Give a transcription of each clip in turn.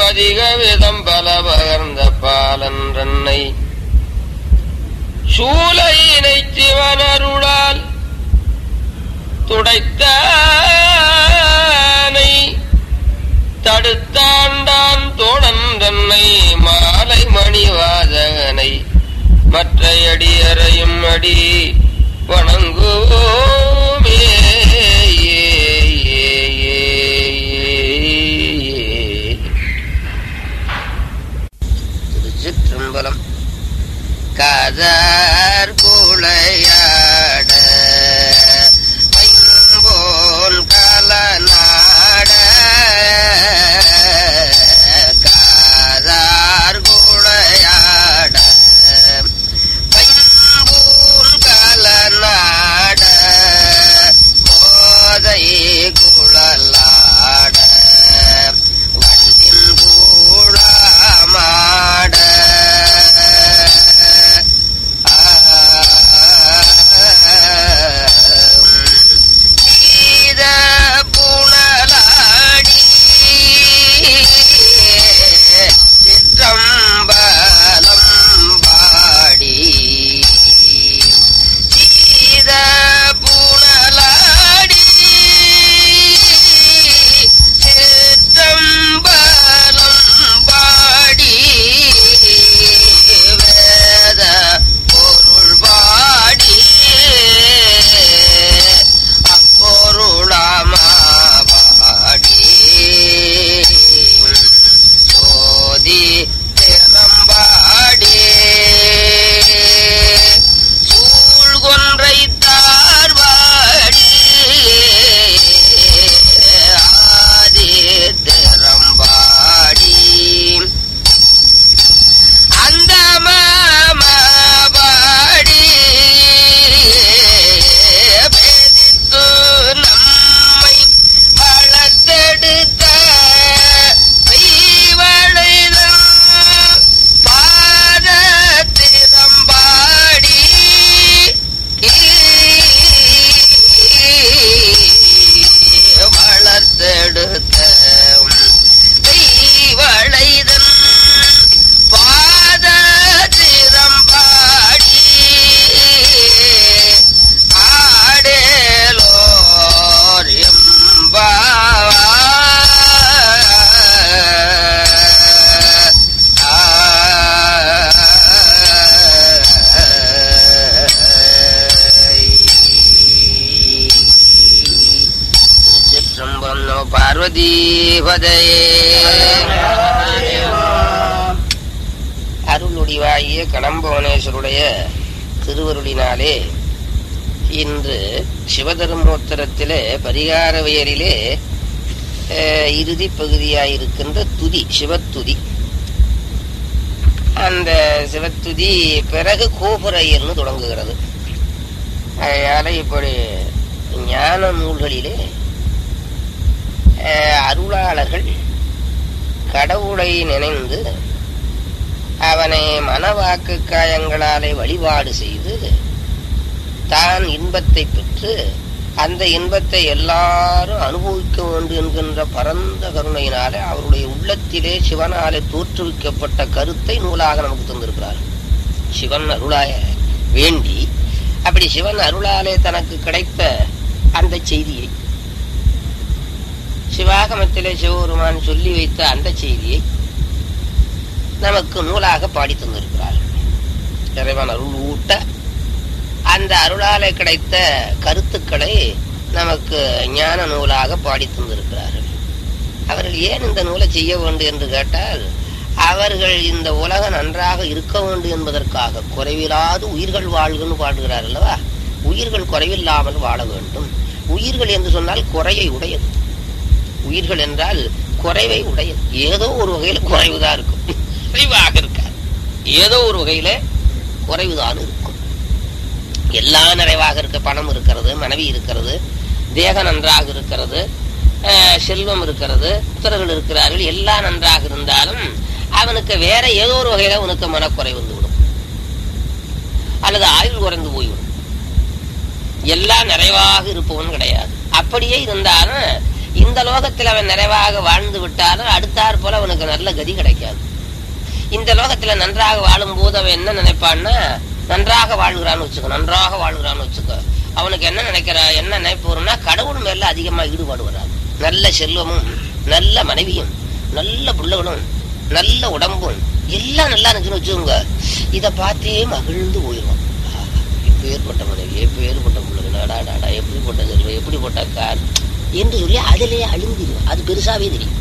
அதிக விதம் பல பகர்ந்த பாலன்றன்னை சூலையினை சிவனருளால் துடைத்தானை தடுத்தாண்டான் தோழன் தன்னை மாலை மணிவாதகனை மற்ற அடியறையும் அடி வணங்குவோமே திருச்சிற்றம்பலம் காதார் குளையாட பைம்போல் கலநாட காதார் குளையாட பைம்பூல் கலநாட போதை குழலாட வண்டின் கூழமாட சீத புனலாடி சிற்றம்பலம் பாடி சீத புனலாடி சிற்றம்பலம் பாடி வேத பொருள் பாடி அப்பொருளாமா பாடி சோதி திறம்பாடி சூழ்கொன்றை தார்வாடி ஆதி திறம்பாடி அந்த மாமாடி பேதித்து நம்மை வளர்த்தெடுத்த மெய்வளைதல் பாத திறம்பாடி வளர்த்தெடுத்த மெய்வளைதல் பாத திறம்பாடி ஆடேலோர் திருச்சிற்றம்பலம் நம பார்வதி பதையே அருளுடிவாகிய கடம்பவனேஸ்வருடைய திருவருளினாலே இன்று சிவதர்மோத்தரத்திலே பரிகாரவியலிலே அஹ், இறுதி பகுதியாயிருக்கின்ற துதி சிவத்துதி அந்த சிவத்துதி பிறகு கோபுரையர்னு தொடங்குகிறது அதனால இப்படி ஞான நூல்களிலே அஹ், அருளாளர்கள் கடவுளை நினைந்து அவனை மனவாக்கு காயங்களாலே வழிபாடு செய்து தான் இன்பத்தை பெற்று அந்த இன்பத்தை எல்லாரும் அனுபவிக்க வேண்டும் என்கின்ற பரந்த கருணையினாலே அவருடைய உள்ளத்திலே சிவனாலே தோற்றுவிக்கப்பட்ட கருத்தை நூலாக நமக்கு தந்திருக்கிறார் சிவன் அருளாய வேண்டி அப்படி சிவன் அருளாலே தனக்கு கிடைத்த அந்த செய்தியை சிவாகமத்திலே சிவபெருமான் சொல்லி வைத்த அந்த செய்தியை நமக்கு நூலாக பாடி தந்திருக்கிறார் இறைவன் அருள் ஊட்ட அந்த அருளாலே கிடைத்த கருத்துக்களை நமக்கு ஞான நூலாக பாடி தந்திருக்கிறார்கள் அவர்கள் ஏன் இந்த நூலை செய்ய வேண்டும் என்று கேட்டால் அவர்கள் இந்த உலகம் நன்றாக இருக்க வேண்டும் என்பதற்காக குறைவில்லாது உயிர்கள் வாழ்கன்னு பாடுகிறார் அல்லவா உயிர்கள் குறைவில்லாமல் வாழ வேண்டும் உயிர்கள் என்று சொன்னால் குறையை உடையது உயிர்கள் என்றால் குறைவை உடையது ஏதோ ஒரு வகையில குறைவுதான் இருக்கும் குறைவாக இருக்காது ஏதோ ஒரு வகையில குறைவுதான் இருக்கும் எல்லாம் நிறைவாக இருக்க பணம் இருக்கிறது மனைவி இருக்கிறது தேகம் நன்றாக இருக்கிறது அஹ், செல்வம் இருக்கிறது புத்திரர்கள் இருக்கிறார்கள் எல்லாம் நன்றாக இருந்தாலும் அவனுக்கு வேற ஏதோ ஒரு வகையில உனக்கு மனக்குறை வந்து விடும் அல்லது ஆயுள் குறைந்து போய்விடும் எல்லாம் நிறைவாக இருப்பவன் கிடையாது அப்படியே இருந்தாலும் இந்த லோகத்தில் அவன் நிறைவாக வாழ்ந்து விட்டாலும் அடுத்தாற் போல அவனுக்கு நல்ல நல்ல கதி கிடைக்காது இந்த லோகத்துல நன்றாக வாழும் போது அவன் என்ன நினைப்பான்னா நன்றாக வாழ்கிறான்னு வச்சுக்கோ நன்றாக வாழ்கிறான்னு வச்சுக்கோ அவனுக்கு என்ன நினைக்கிறா என்ன நினைப்பு வரும்னா கடவுள் மேல அதிகமா ஈடுபாடு வராது நல்ல செல்வமும் நல்ல மனைவியும் நல்ல பிள்ளைகளும் நல்ல உடம்பும் எல்லாம் நல்லா இருந்துச்சுன்னு வச்சுக்கோங்க இதை பார்த்தே மகிழ்ந்து போயிடுவான் இப்ப ஏற்பட்ட மனைவி இப்ப ஏற்பட்ட பிள்ளை நாடா நாடா எப்படிப்பட்ட செல்வம் எப்படிப்பட்ட கார் என்று சொல்லி அதிலேயே அழுந்திடும் அது பெருசாவே தெரியும்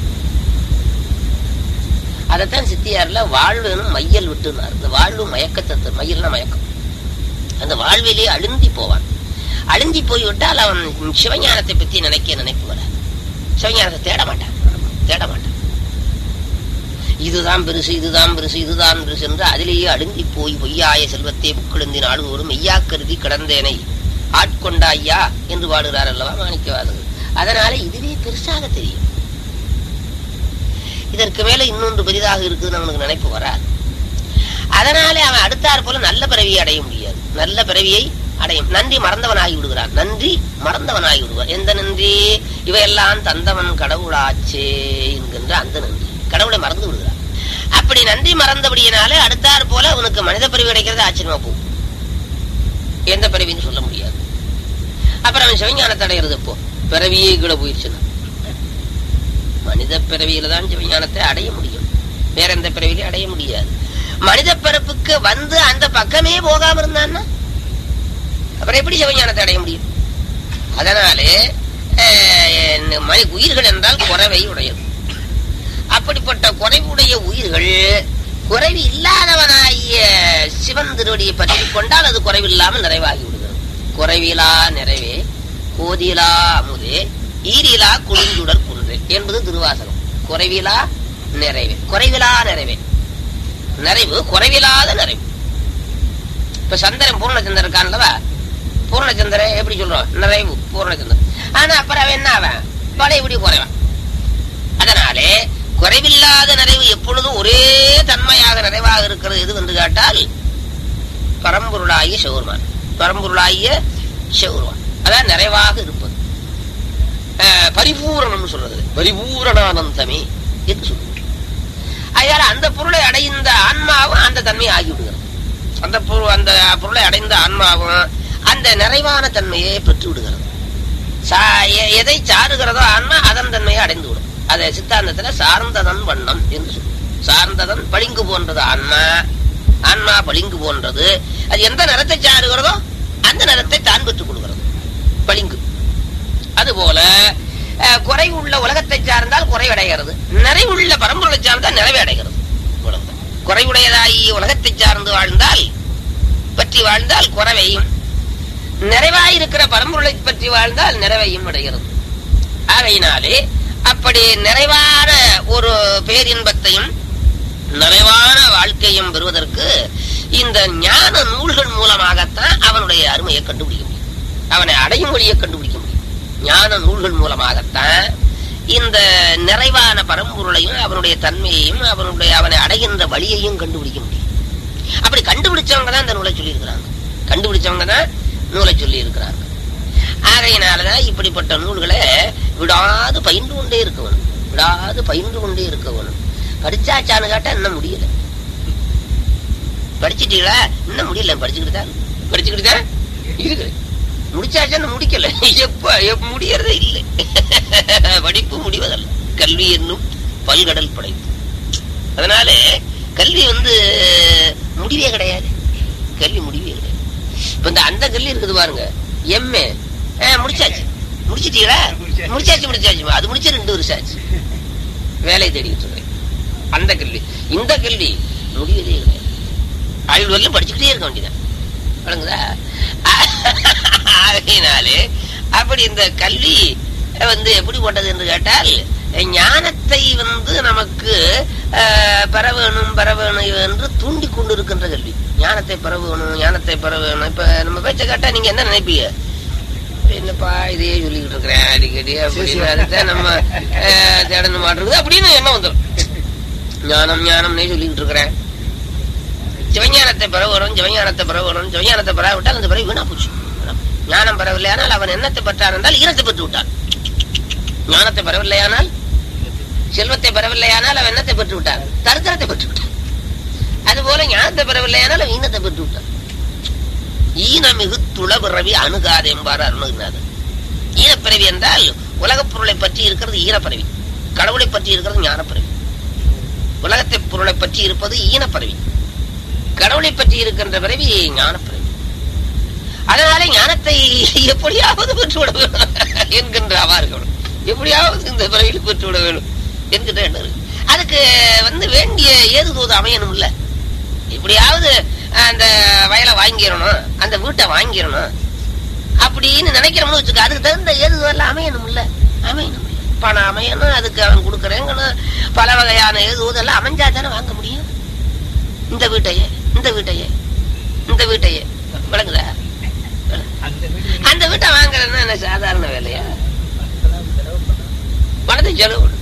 அதைத்தான் சித்தியார்ல வாழ்வுனும் மையல் விட்டுனார் இந்த வாழ்வு மயக்கத்தை மையல்னா மயக்கம் அந்த வாழ்விலே அழுந்தி போவான் அழுந்தி போய் விட்டால் அவன் சிவஞானத்தை பத்தி நினைக்க நினைப்பு வராது சிவஞானத்தை தேட மாட்டான் தேட மாட்டான் இதுதான் பெருசு இதுதான் பெருசு இதுதான் பெருசு என்று அதிலேயே அழுந்தி போய் பொய்யாய செல்வத்தை புக்கிழந்தி நாடுவோரும் மெய்யா கருதி கடந்தேனை ஆட்கொண்டாய்யா என்று பாடுகிறார் அல்லவா மாணிக்கவாதர்கள் அதனால இதுவே பெருசாக தெரியும் இதற்கு மேல இன்னொன்று பெரிதாக இருக்குதுன்னு அவனுக்கு நினைப்பு வராது அதனாலே அவன் அடுத்தாற் போல நல்ல பிறவியை அடைய முடியாது நல்ல பிறவியை அடையும் நன்றி மறந்தவனாகி விடுகிறான் நன்றி மறந்தவனாகி விடுவான் எந்த நன்றி இவையெல்லாம் தந்தவன் கடவுளாச்சே என்கின்ற அந்த நன்றி கடவுளை மறந்து விடுகிறான் அப்படி நன்றி மறந்தபடியினாலே அடுத்தாற் போல அவனுக்கு மனித பிறவி கிடைக்கிறது ஆச்சரியமா போகும் எந்த பிறவின்னு சொல்ல முடியாது அப்புறம் அவன் சிவஞானத்தை அடைகிறது இப்போ பிறவியே கீழே போயிடுச்சுன்னா மனித பிறவியில தான் சிவஞானத்தை அடைய முடியும் வேற எந்த பிறவிலையும் அடைய முடியாது மனித பிறப்புக்கு வந்து அந்த பக்கமே போகாம இருந்தான்னா அப்புறம் எப்படி சிவஞானத்தை அடைய முடியும் அதனாலே அஹ், மனி- உயிர்கள் என்றால் குறைவை உடையது அப்படிப்பட்ட குறைவுடைய உயிர்கள் குறைவு இல்லாதவனாகிய சிவன் திருவடியை பற்றி கொண்டால் அது குறைவில்லாமல் நிறைவாகி விடுகிறது குறைவிலா நிறைவே கோதிலா அமுதே ஈரிலா குளிந்துடர் குன்றே என்பது திருவாசகம் குறைவிலா நிறைவே குறைவிலா நிறைவே நிறைவு குறைவில்லாத நிறைவு இப்ப சந்திரன் பூர்ணச்சந்திரன் இருக்கான்லவா பூர்ணச்சந்திரன் எப்படி சொல்றோம் நிறைவு பூர்ணச்சந்திரன் ஆனா அப்புறம் அவன் என்ன அவன் பழைய இப்படி குறைவான் அதனாலே குறைவில்லாத நிறைவு எப்பொழுதும் ஒரே தன்மையாக நிறைவாக இருக்கிறது எது என்று கேட்டால் பரம்பொருளாகிய சிவருமான் பரம்பொருளாகிய சிவருமான் அதான் நிறைவாக இருப்பது அஹ், பரிபூரணம் சொல்றது பரிபூரணானந்தமே என்று சொல்லுவது அதனால அந்த பொருளை அடைந்த ஆன்மாவும் அந்த தன்மை ஆகிவிடுகிறது அந்த பொருள் அந்த பொருளை அடைந்த ஆன்மாவும் அந்த நிறைவான தன்மையை பெற்று விடுகிறது சா- எ- எதை சாருகிறதோ ஆன்மா அதன் தன்மையை அடைந்து விடும் அதை சித்தாந்தத்துல சார்ந்ததன் வண்ணம் என்று சொல்லும் சார்ந்ததன் பளிங்கு போன்றது ஆன்மா ஆன்மா பளிங்கு போன்றது அது எந்த நிறத்தை சாருகிறதோ அந்த நிறத்தை தான் பெற்றுக் கொடுக்கிறது பளிங்கு அதுபோல அஹ், குறைவுள்ள உலகத்தை சார்ந்தால் குறைவடைகிறது நிறைவுள்ள பரம்பொருளை சார்ந்தால் நிறைவே அடைகிறது இவ்வளவுதான். குறைவுடையதாகி உலகத்தை சார்ந்து வாழ்ந்தால் பற்றி வாழ்ந்தால் குறைவையும் நிறைவாயிருக்கிற பரம்பொருளை பற்றி வாழ்ந்தால் நிறைவையும் அடைகிறது ஆகையினாலே அப்படி நிறைவான ஒரு பேரின்பத்தையும் நிறைவான வாழ்க்கையும் பெறுவதற்கு இந்த ஞான நூல்கள் மூலமாகத்தான் அவனுடைய அருமையை கண்டுபிடிக்க முடியும் அவனை அடையும் வழியை கண்டுபிடிக்க முடியும் ஞான நூல்கள் மூலமாகத்தான் இந்த நிறைவான பரம்பொருளையும் அவனுடைய தன்மையையும் அவனுடைய அவனை அடைகின்ற வழியையும் கண்டுபிடிக்க முடியும் அப்படி கண்டுபிடிச்சவங்க தான் இந்த நூலை சொல்லியிருக்கிறாங்க கண்டுபிடிச்சவங்க தான் நூலை சொல்லி இருக்கிறாங்க ஆகையினாலதான் இப்படிப்பட்ட நூல்களை விடாது பயின்று கொண்டே இருக்க வேணும் விடாது பயின்று கொண்டே இருக்க வேணும் படிச்சாச்சான்னு கேட்டா இன்னும் முடியல படிச்சிட்டீங்களா இன்னும் முடியல படிச்சுக்கிட்டு தான் படிச்சுக்கிட்டு தான் இருக்குது முடிச்சாச்சான்னு முடிக்கல எப்ப எப்ப முடியறதே இல்லை படிப்பு முடிவதல்ல கல்வி என்னும் பல்கடல் படைப்பு அதனால கல்வி வந்து முடிவே கிடையாது கல்வி முடிவே கிடையாது இப்ப இந்த அந்த கல்வி இருக்குது பாருங்க எம்ஏ முடிச்சாச்சு முடிச்சிட்டீங்களா முடிச்சாச்சு முடிச்சாச்சு அது முடிச்சு ரெண்டு வருஷம் ஆச்சு வேலை தேடிட்டு இருக்கேன் அந்த கல்வி இந்த கல்வி முடிவதே கிடையாது ஆயுள் வரலும் படிச்சுக்கிட்டே இருக்க வேண்டியதான் விளங்குதா ஆகையினாலே அப்படி இந்த கல்வி வந்து எப்படி போட்டது என்று கேட்டால் ஞானத்தை வந்து நமக்கு அஹ், பெற வேணும் பெற வேணும் என்று தூண்டி கொண்டு இருக்கின்ற கல்வி ஞானத்தை பெற வேணும் ஞானத்தை பெற வேணும் இப்ப நம்ம பேச்ச கேட்டா நீங்க என்ன நினைப்பீங்க என்னப்பா இதையே சொல்லிக்கிட்டு இருக்கிறேன் அடிக்கடி அப்படின்னு அதுதான் நம்ம அஹ், தேடணும் மாட்டிருக்குது அப்படின்னு எண்ணம் வந்துடும் ஞானம் ஞானம்னே சொல்லிக்கிட்டு இருக்கிறேன் சிவஞானத்தை பெற வரும் சிவஞானத்தை பெற வரும் சிவஞானத்தை பெறாவிட்டால் அந்த பிறகு வீணா போச்சு ஞானம் பெறவில்லையானால் அவன் எண்ணத்தை பெற்றான் என்றால் ஈரத்தை பெற்று விட்டான் ஞானத்தை பெறவில்லையானால் செல்வத்தை பெறவில்லையானால் அவன் என்னத்தை பெற்று விட்டான் தருத்திரத்தை பெற்று விட்டான் அதுபோல ஞானத்தை பெறவில்லையானால் அவன் ஈனத்தை பெற்று விட்டான் ஈனமிகு துளபிறவி அணுகாது என்பார் அருணகிரிநாதன் ஈனப்பிறவி என்றால் உலகப் பொருளை பற்றி இருக்கிறது ஈனப்பிறவி கடவுளை பற்றி இருக்கிறது ஞானப்பிறவி உலகத்தை பொருளை பற்றி இருப்பது ஈனப்பிறவி கடவுளை பற்றி இருக்கின்ற பிறவி ஞானப்பிறவி அதனால ஞானத்தை எப்படியாவது பெற்றுவிட வேண்டும் என்கின்ற அவார்கள் எப்படியாவது இந்த பிறவியில் பெற்றுவிட வேண்டும் என்கின்ற எண்ணம் இருக்கு. அதுக்கு வந்து வேண்டிய ஏதுதோது அமையணும் இல்ல எப்படியாவது அந்த வயலை வாங்கிடணும் அந்த வீட்டை வாங்கிடணும் அப்படின்னு நினைக்கிறோம்னு வச்சுக்க அதுக்கு தகுந்த ஏதுதோ எல்லாம் அமையணும் இல்ல அமையணும் இல்ல பணம் அமையணும் அதுக்கு அவன் கொடுக்குறேங்கணும் பல வகையான ஏதுதோ எல்லாம் அமைஞ்சா தானே வாங்க முடியும் இந்த வீட்டையே இந்த வீட்டையே இந்த வீட்டையே விளங்குதா அந்த வீடு அந்த வீட்டை வாங்குறதுன்னா என்ன சாதாரண வேலையா பணத்தெல்லாம் செலவு பண்ணணும். பணத்தை செலவு பண்ணு.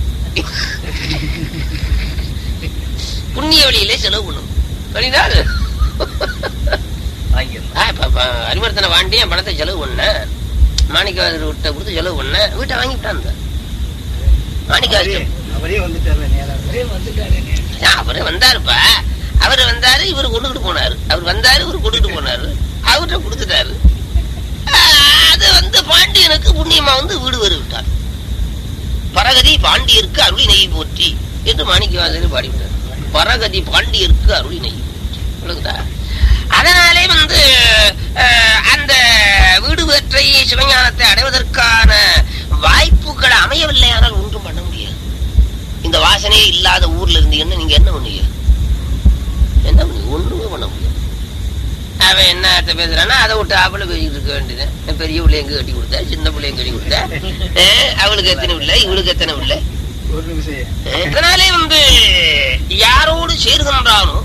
புண்ணிய வழியிலே செலவு பண்ணும் புரியுதா வாங்கிடலாம். ஆ, இப்ப- இப்ப அறிவுறுத்தனை வாண்டி என் பணத்தை செலவு பண்ண மாணிக்கவாசர் விட்ட கொடுத்து செலவு பண்ண வீட்டை வாங்கி விட்டான் மாணிக்கவாசர் அவரே வந்துட்டாரு நேரா அவரே வந்துட்டாரு நேரா. அவரு வந்தாருப்பா அவரு வந்தாரு இவரு கொண்டுகிட்டு போனாரு அவர் வந்தாரு இவரு கொண்டுகிட்டு போனாரு அவர்கிட்ட கொடுத்துட்டாரு ஆ, அது வந்து பாண்டியனுக்கு புண்ணியமா வந்து வீடு வரு விட்டார் பரகதி பாண்டியருக்கு அருளி நெய் போற்றி என்று மாணிக்கவாசகர் பாடிவிட்டார் பரகதி பாண்டியருக்கு அருளி நெய் போற்றி விளங்குதா? அதனாலே வந்து அஹ், அந்த வீடு வேற்றை சிவஞானத்தை அடைவதற்கான வாய்ப்புகள் அமையவில்லையானால் ஒன்றும் பண்ண முடியாது இந்த வாசனையே இல்லாத ஊர்ல இருந்தீங்கன்னா நீங்க என்ன பண்ணுவீங்க என்ன பண்ணுவீங்க ஒண்ணுமே பண்ண முடியாது அவன் என்னத்த பேசுறான்னா அதை விட்டு அவளை பேசிக்கிட்டு இருக்க வேண்டியது பெரிய பிள்ளை எங்க கட்டி கொடுத்தா சின்ன பிள்ளை எங்க கட்டி கொடுத்தா அஹ், அவளுக்கு எத்தனை பிள்ளை இவளுக்கு எத்தனை பிள்ளை ஒரு நிமிஷம் அஹ், இதனாலே வந்து யாரோடு சேர்கின்றானோ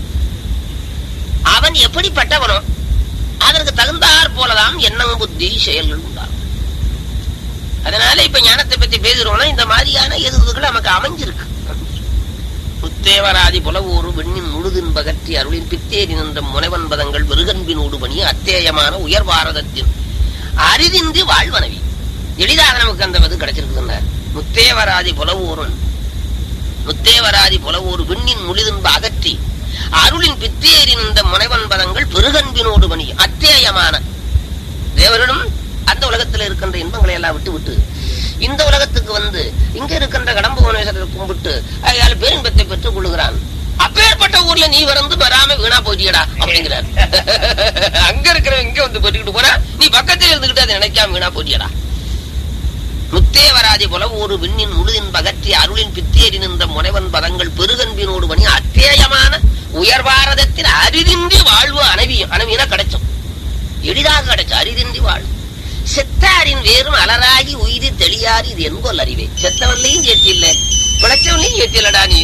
அவன் எப்படிப்பட்டவனோ அதற்கு தகுந்தாற் போலதான் எண்ணம் புத்தி செயல்கள் உண்டாகும் அதனால இப்ப ஞானத்தை பத்தி பேசுறோம்னா இந்த மாதிரியான எதிர்வுகள் நமக்கு அமைஞ்சிருக்கு முத்தேவராதி புலவூரு வெண்ணின் முழுதின் பகற்றி அருளின் பித்தேரி நின்ற முனைவன் பதங்கள் வெறுகன்பினோடு பணி அத்தேயமான உயர் பாரதத்தின் அரிதின்றி வாழ்வனவி எளிதாக நமக்கு அந்த இது கிடைச்சிருக்குன்னார் முத்தேவராதி புலவூரன் முத்தேவராதி புலவூர் விண்ணின் முழுதின்ப அகற்றி அருளின் பித்தேரி நின்ற முனைவன் பதங்கள் பெருகன்பினோடு பணி அத்தேயமான தேவரிடம் அந்த உலகத்தில் இருக்கின்ற இன்பங்களை எல்லாம் விட்டு விட்டு இந்த உலகத்துக்கு வந்து இங்க இருக்கின்ற கடம்பு புவனேஸ்வரரை கும்பிட்டு அதால பேரின்பத்தை பெற்றுக் கொள்ளுகிறான் அப்பேற்பட்ட ஊர்ல நீ வந்து வராம வீணா போயிட்டியடா அப்படிங்கிறார் அங்க இருக்கிறவன் இங்க வந்து பெற்றுக்கிட்டு போனா நீ பக்கத்தில் இருந்துகிட்டு அதை நினைக்காம வீணா போயிட்டியடா முத்தேவராதி போல ஒரு விண்ணின் முழுதின் பகற்றி அருளின் பித்தேறி நின்ற முனைவன் பதங்கள் பெருகன்பினோடு பணி அத்தேயமான உயர் பாரதத்தில் அரிதின்றி வாழ்வு அணவியும் அணவினா கிடைச்சோம் எளிதாக கிடைச்ச அரிதின்றி வாழ்வு செத்தாரின் வேறும் அலராகி உயிரி தெளியாரி இது என்போல் அறிவே செத்தவன்லையும் சேர்த்தி இல்ல பிழைச்சவன்லையும் சேர்த்தி இல்லடா நீ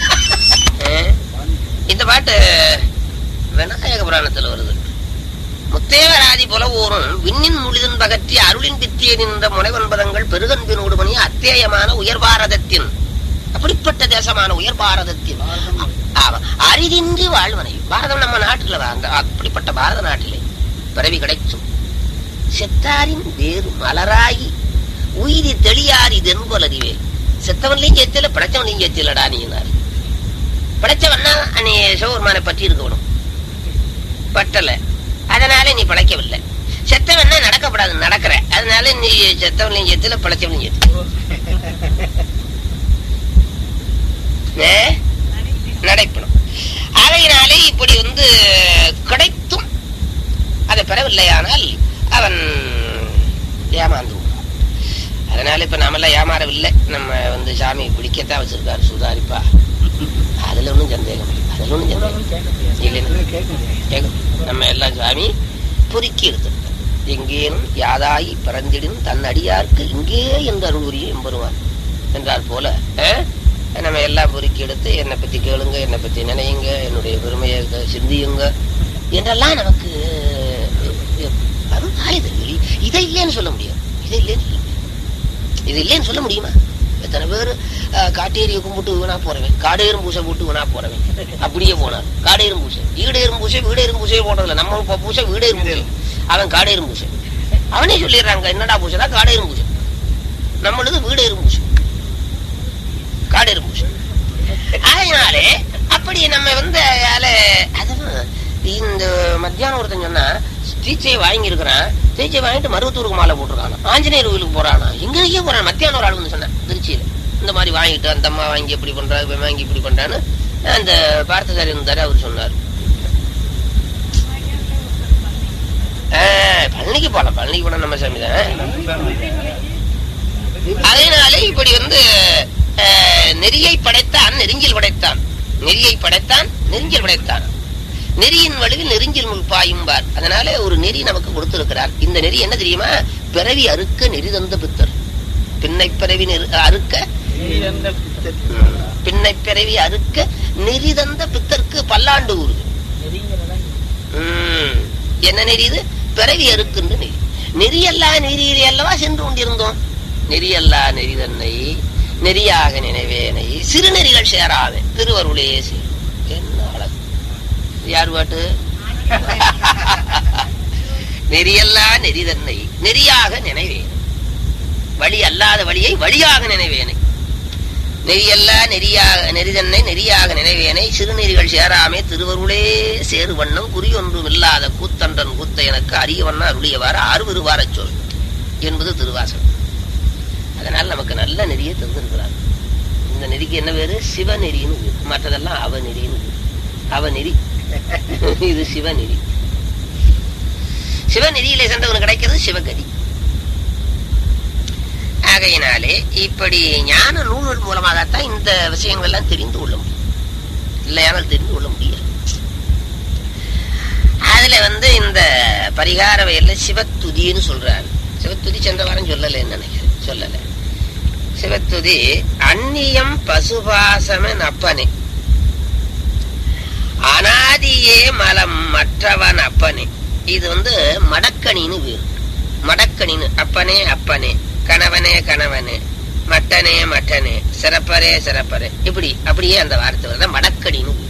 இந்த பாட்டு விநாயக புராணத்துல வருது முத்தேவராதி புலவோரும் விண்ணின் முழுதன் பகற்றி அருளின் பித்திய நின்ற முனைவன்பதங்கள் பெருகன்பினோடு மணி அத்தேயமான உயர் பாரதத்தின் அப்படிப்பட்ட தேசமான உயர் பாரதத்தின் ஆமா அரிதின்றி வாழ்வனை பாரதம் நம்ம நாட்டுல வா- அந்த அப்படிப்பட்ட பாரத நாட்டிலே பிறவி கிடைச்சும் செத்தாரின் வேறு மலராகி உயிரி தெளியாரி தென்போல் அறிவே செத்தவன்லையும் சேர்த்தில படைச்சவன்லையும் சேர்த்திலடா நீனார் படைச்சவன்னா நீ சிவபெருமானை பற்றி இருக்கணும் பட்டல அதனால நீ பிழைக்கவில்லை செத்தவன்னா நடக்கப்படாது நடக்கிற அதனால நீ செத்தவன்லையும் சேர்த்தில படைச்சவனையும் சேர்த்து ஏ? நடைப்பணும் ஆகையினாலே இப்படி வந்து கிடைத்தும் அதை பெறவில்லையானால் அவன் ஏமாந்து விடுவான். அதனால இப்ப நாமெல்லாம் ஏமாறவில்லை நம்ம வந்து சாமி பிடிக்கத்தான் வச்சிருக்காரு சுதாரிப்பா அதுல ஒண்ணும் சந்தேகம் இல்லை. அதுல ஒண்ணும் சந்தேகம் கேட்க முடியாது. இல்லைன்னு கேட்க முடியாது. கேட்கும். நம்ம எல்லாம் சாமி பொறுக்கி எடுத்திருக்கார் எங்கேனும் யாதாயி பிறந்திடினும் தன் அடியார்க்கு இங்கே எந்த அருள் உரிய எம்பெருவான் என்றார் போல அஹ், நம்ம எல்லாம் பொறுக்கி எடுத்து என்னை பத்தி கேளுங்க என்னை பத்தி நினையுங்க என்னுடைய பெருமையை க- சிந்தியுங்க என்றெல்லாம் நமக்கு அஹ், அருள் ஆயுதங்கள் இதை இல்லைன்னு சொல்ல முடியாது இதை இல்லைன்னு சொல்ல முடியாது இது இல்லைன்னு சொல்ல முடியுமா எத்தனை பேர் காட்டேரியை கும்பிட்டு வீணா போறவன் காடேரும் பூசை போட்டு வீணா போறவன் அப்படியே போனார் காடேரும் பூசை ஈடேரும் பூசை வீடேரும் பூசையே போடுறதில்ல நம்ம இப்ப பூசை வீடேரும் பூசை அவன் காடேரும் பூசை அவனே சொல்லிடுறாங்க என்னடா பூசைனா காடேரும் பூசை நம்மளது வீடேரும் பூசை காடெரும்பு பூசணி அதனாலே அப்படி நம்ம வந்து அதால அதுவும் இந்த மத்தியானம் ஒருத்தன் சொன்னா தீச்சையை வாங்கி இருக்கிறான் தீச்சை வாங்கிட்டு மருவத்தூருக்கு மாலை போட்டிருக்கான் ஆஞ்சநேயர் கோயிலுக்கு போறானா எங்கேயே போறான் மத்தியானம் ஒரு ஆள் வந்து சொன்னேன் திருச்சியில இந்த மாதிரி வாங்கிட்டு அந்த அம்மா வாங்கி எப்படி பண்றா இவன் வாங்கி இப்படி பண்றான்னு அந்த பார்த்தசாரி இருந்தாரு அவர் சொன்னார் ஆஹ், பழனிக்கு போலாம் பழனிக்கு போனா நம்ம சாமி தான் அதனாலே இப்படி வந்து அஹ், நெறியை படைத்தான் நெருங்கில் படைத்தான் நெறியை படைத்தான் நெருங்கில் படைத்தான் நெறியின் வடிவில் நெருங்கில் முள் பாயும்பார் அதனால ஒரு நெறி நமக்கு கொடுத்திருக்கிறார் இந்த நெறி என்ன தெரியுமா பிறவி அறுக்க நெறி தந்த பித்தர் பின்னை பிறவி நெரு- அறுக்க நீரந்த பித்தர். பின்னை பிறவி அறுக்க நெறி தந்த பித்தருக்கு பல்லாண்டு ஊருது நெறிங்கிறதா உம். என்ன நெறி இது பிறவி அறுக்கின்ற நெறி நெறியல்லா நெறியிலே அல்லவா சென்று கொண்டிருந்தோம் நெறியல்லா நெறி தன்னை நெறியாக நினைவேனை சிறுநெறிகள் சேராமே திருவருளே சேரும் என்ன அழகு யார் பாட்டு நெறியல்லா நெறி தன்னை நெறியாக நினைவேன் வழி அல்லாத வழியை வழியாக நினைவேனை நெறியல்லா நெறியாக நெறிதன்னை நெறியாக நினைவேனை சிறுநெறிகள் சேராமே திருவருளே சேரு வண்ணம் குறியொன்றும் இல்லாத கூத்தன்றன் கூத்த எனக்கு அரியவண்ண அருளியவாறு ஆறுவிருவாரச் சொல் என்பது திருவாசகம் அதனால் நமக்கு நல்ல நெறியை தந்திருக்கிறார் இந்த நெறிக்கு என்ன பேரு சிவநெறின்னு பேரு மற்றதெல்லாம் அவநெறின்னு பேரு அவநெறி இது சிவநெறி சிவநெறியிலே சென்றவனுக்கு கிடைக்கிறது சிவகதி ஆகையினாலே இப்படி ஞான நூல்கள் மூலமாகத்தான் இந்த விஷயங்கள் எல்லாம் தெரிந்து கொள்ள முடியும் இல்லையானால் தெரிந்து கொள்ள முடியாது அதுல வந்து இந்த பரிகார வயல்ல சிவத்துதின்னு சொல்றாரு சிவத்துதி சென்ற வாரம் சொல்லலைன்னு நினைக்கிறேன் சொல்லல சிவத்துதி அந்நியம் பசுபாசமன் அப்பனே அனாதியே மலம் மற்றவன் அப்பனே இது வந்து மடக்கணின்னு பேரு மடக்கணின்னு அப்பனே அப்பனே கணவனே கணவனே மட்டனே மட்டனே சிறப்பரே சிறப்பரே இப்படி அப்படியே அந்த வார்த்தை வருது மடக்கடின்னு பேரு.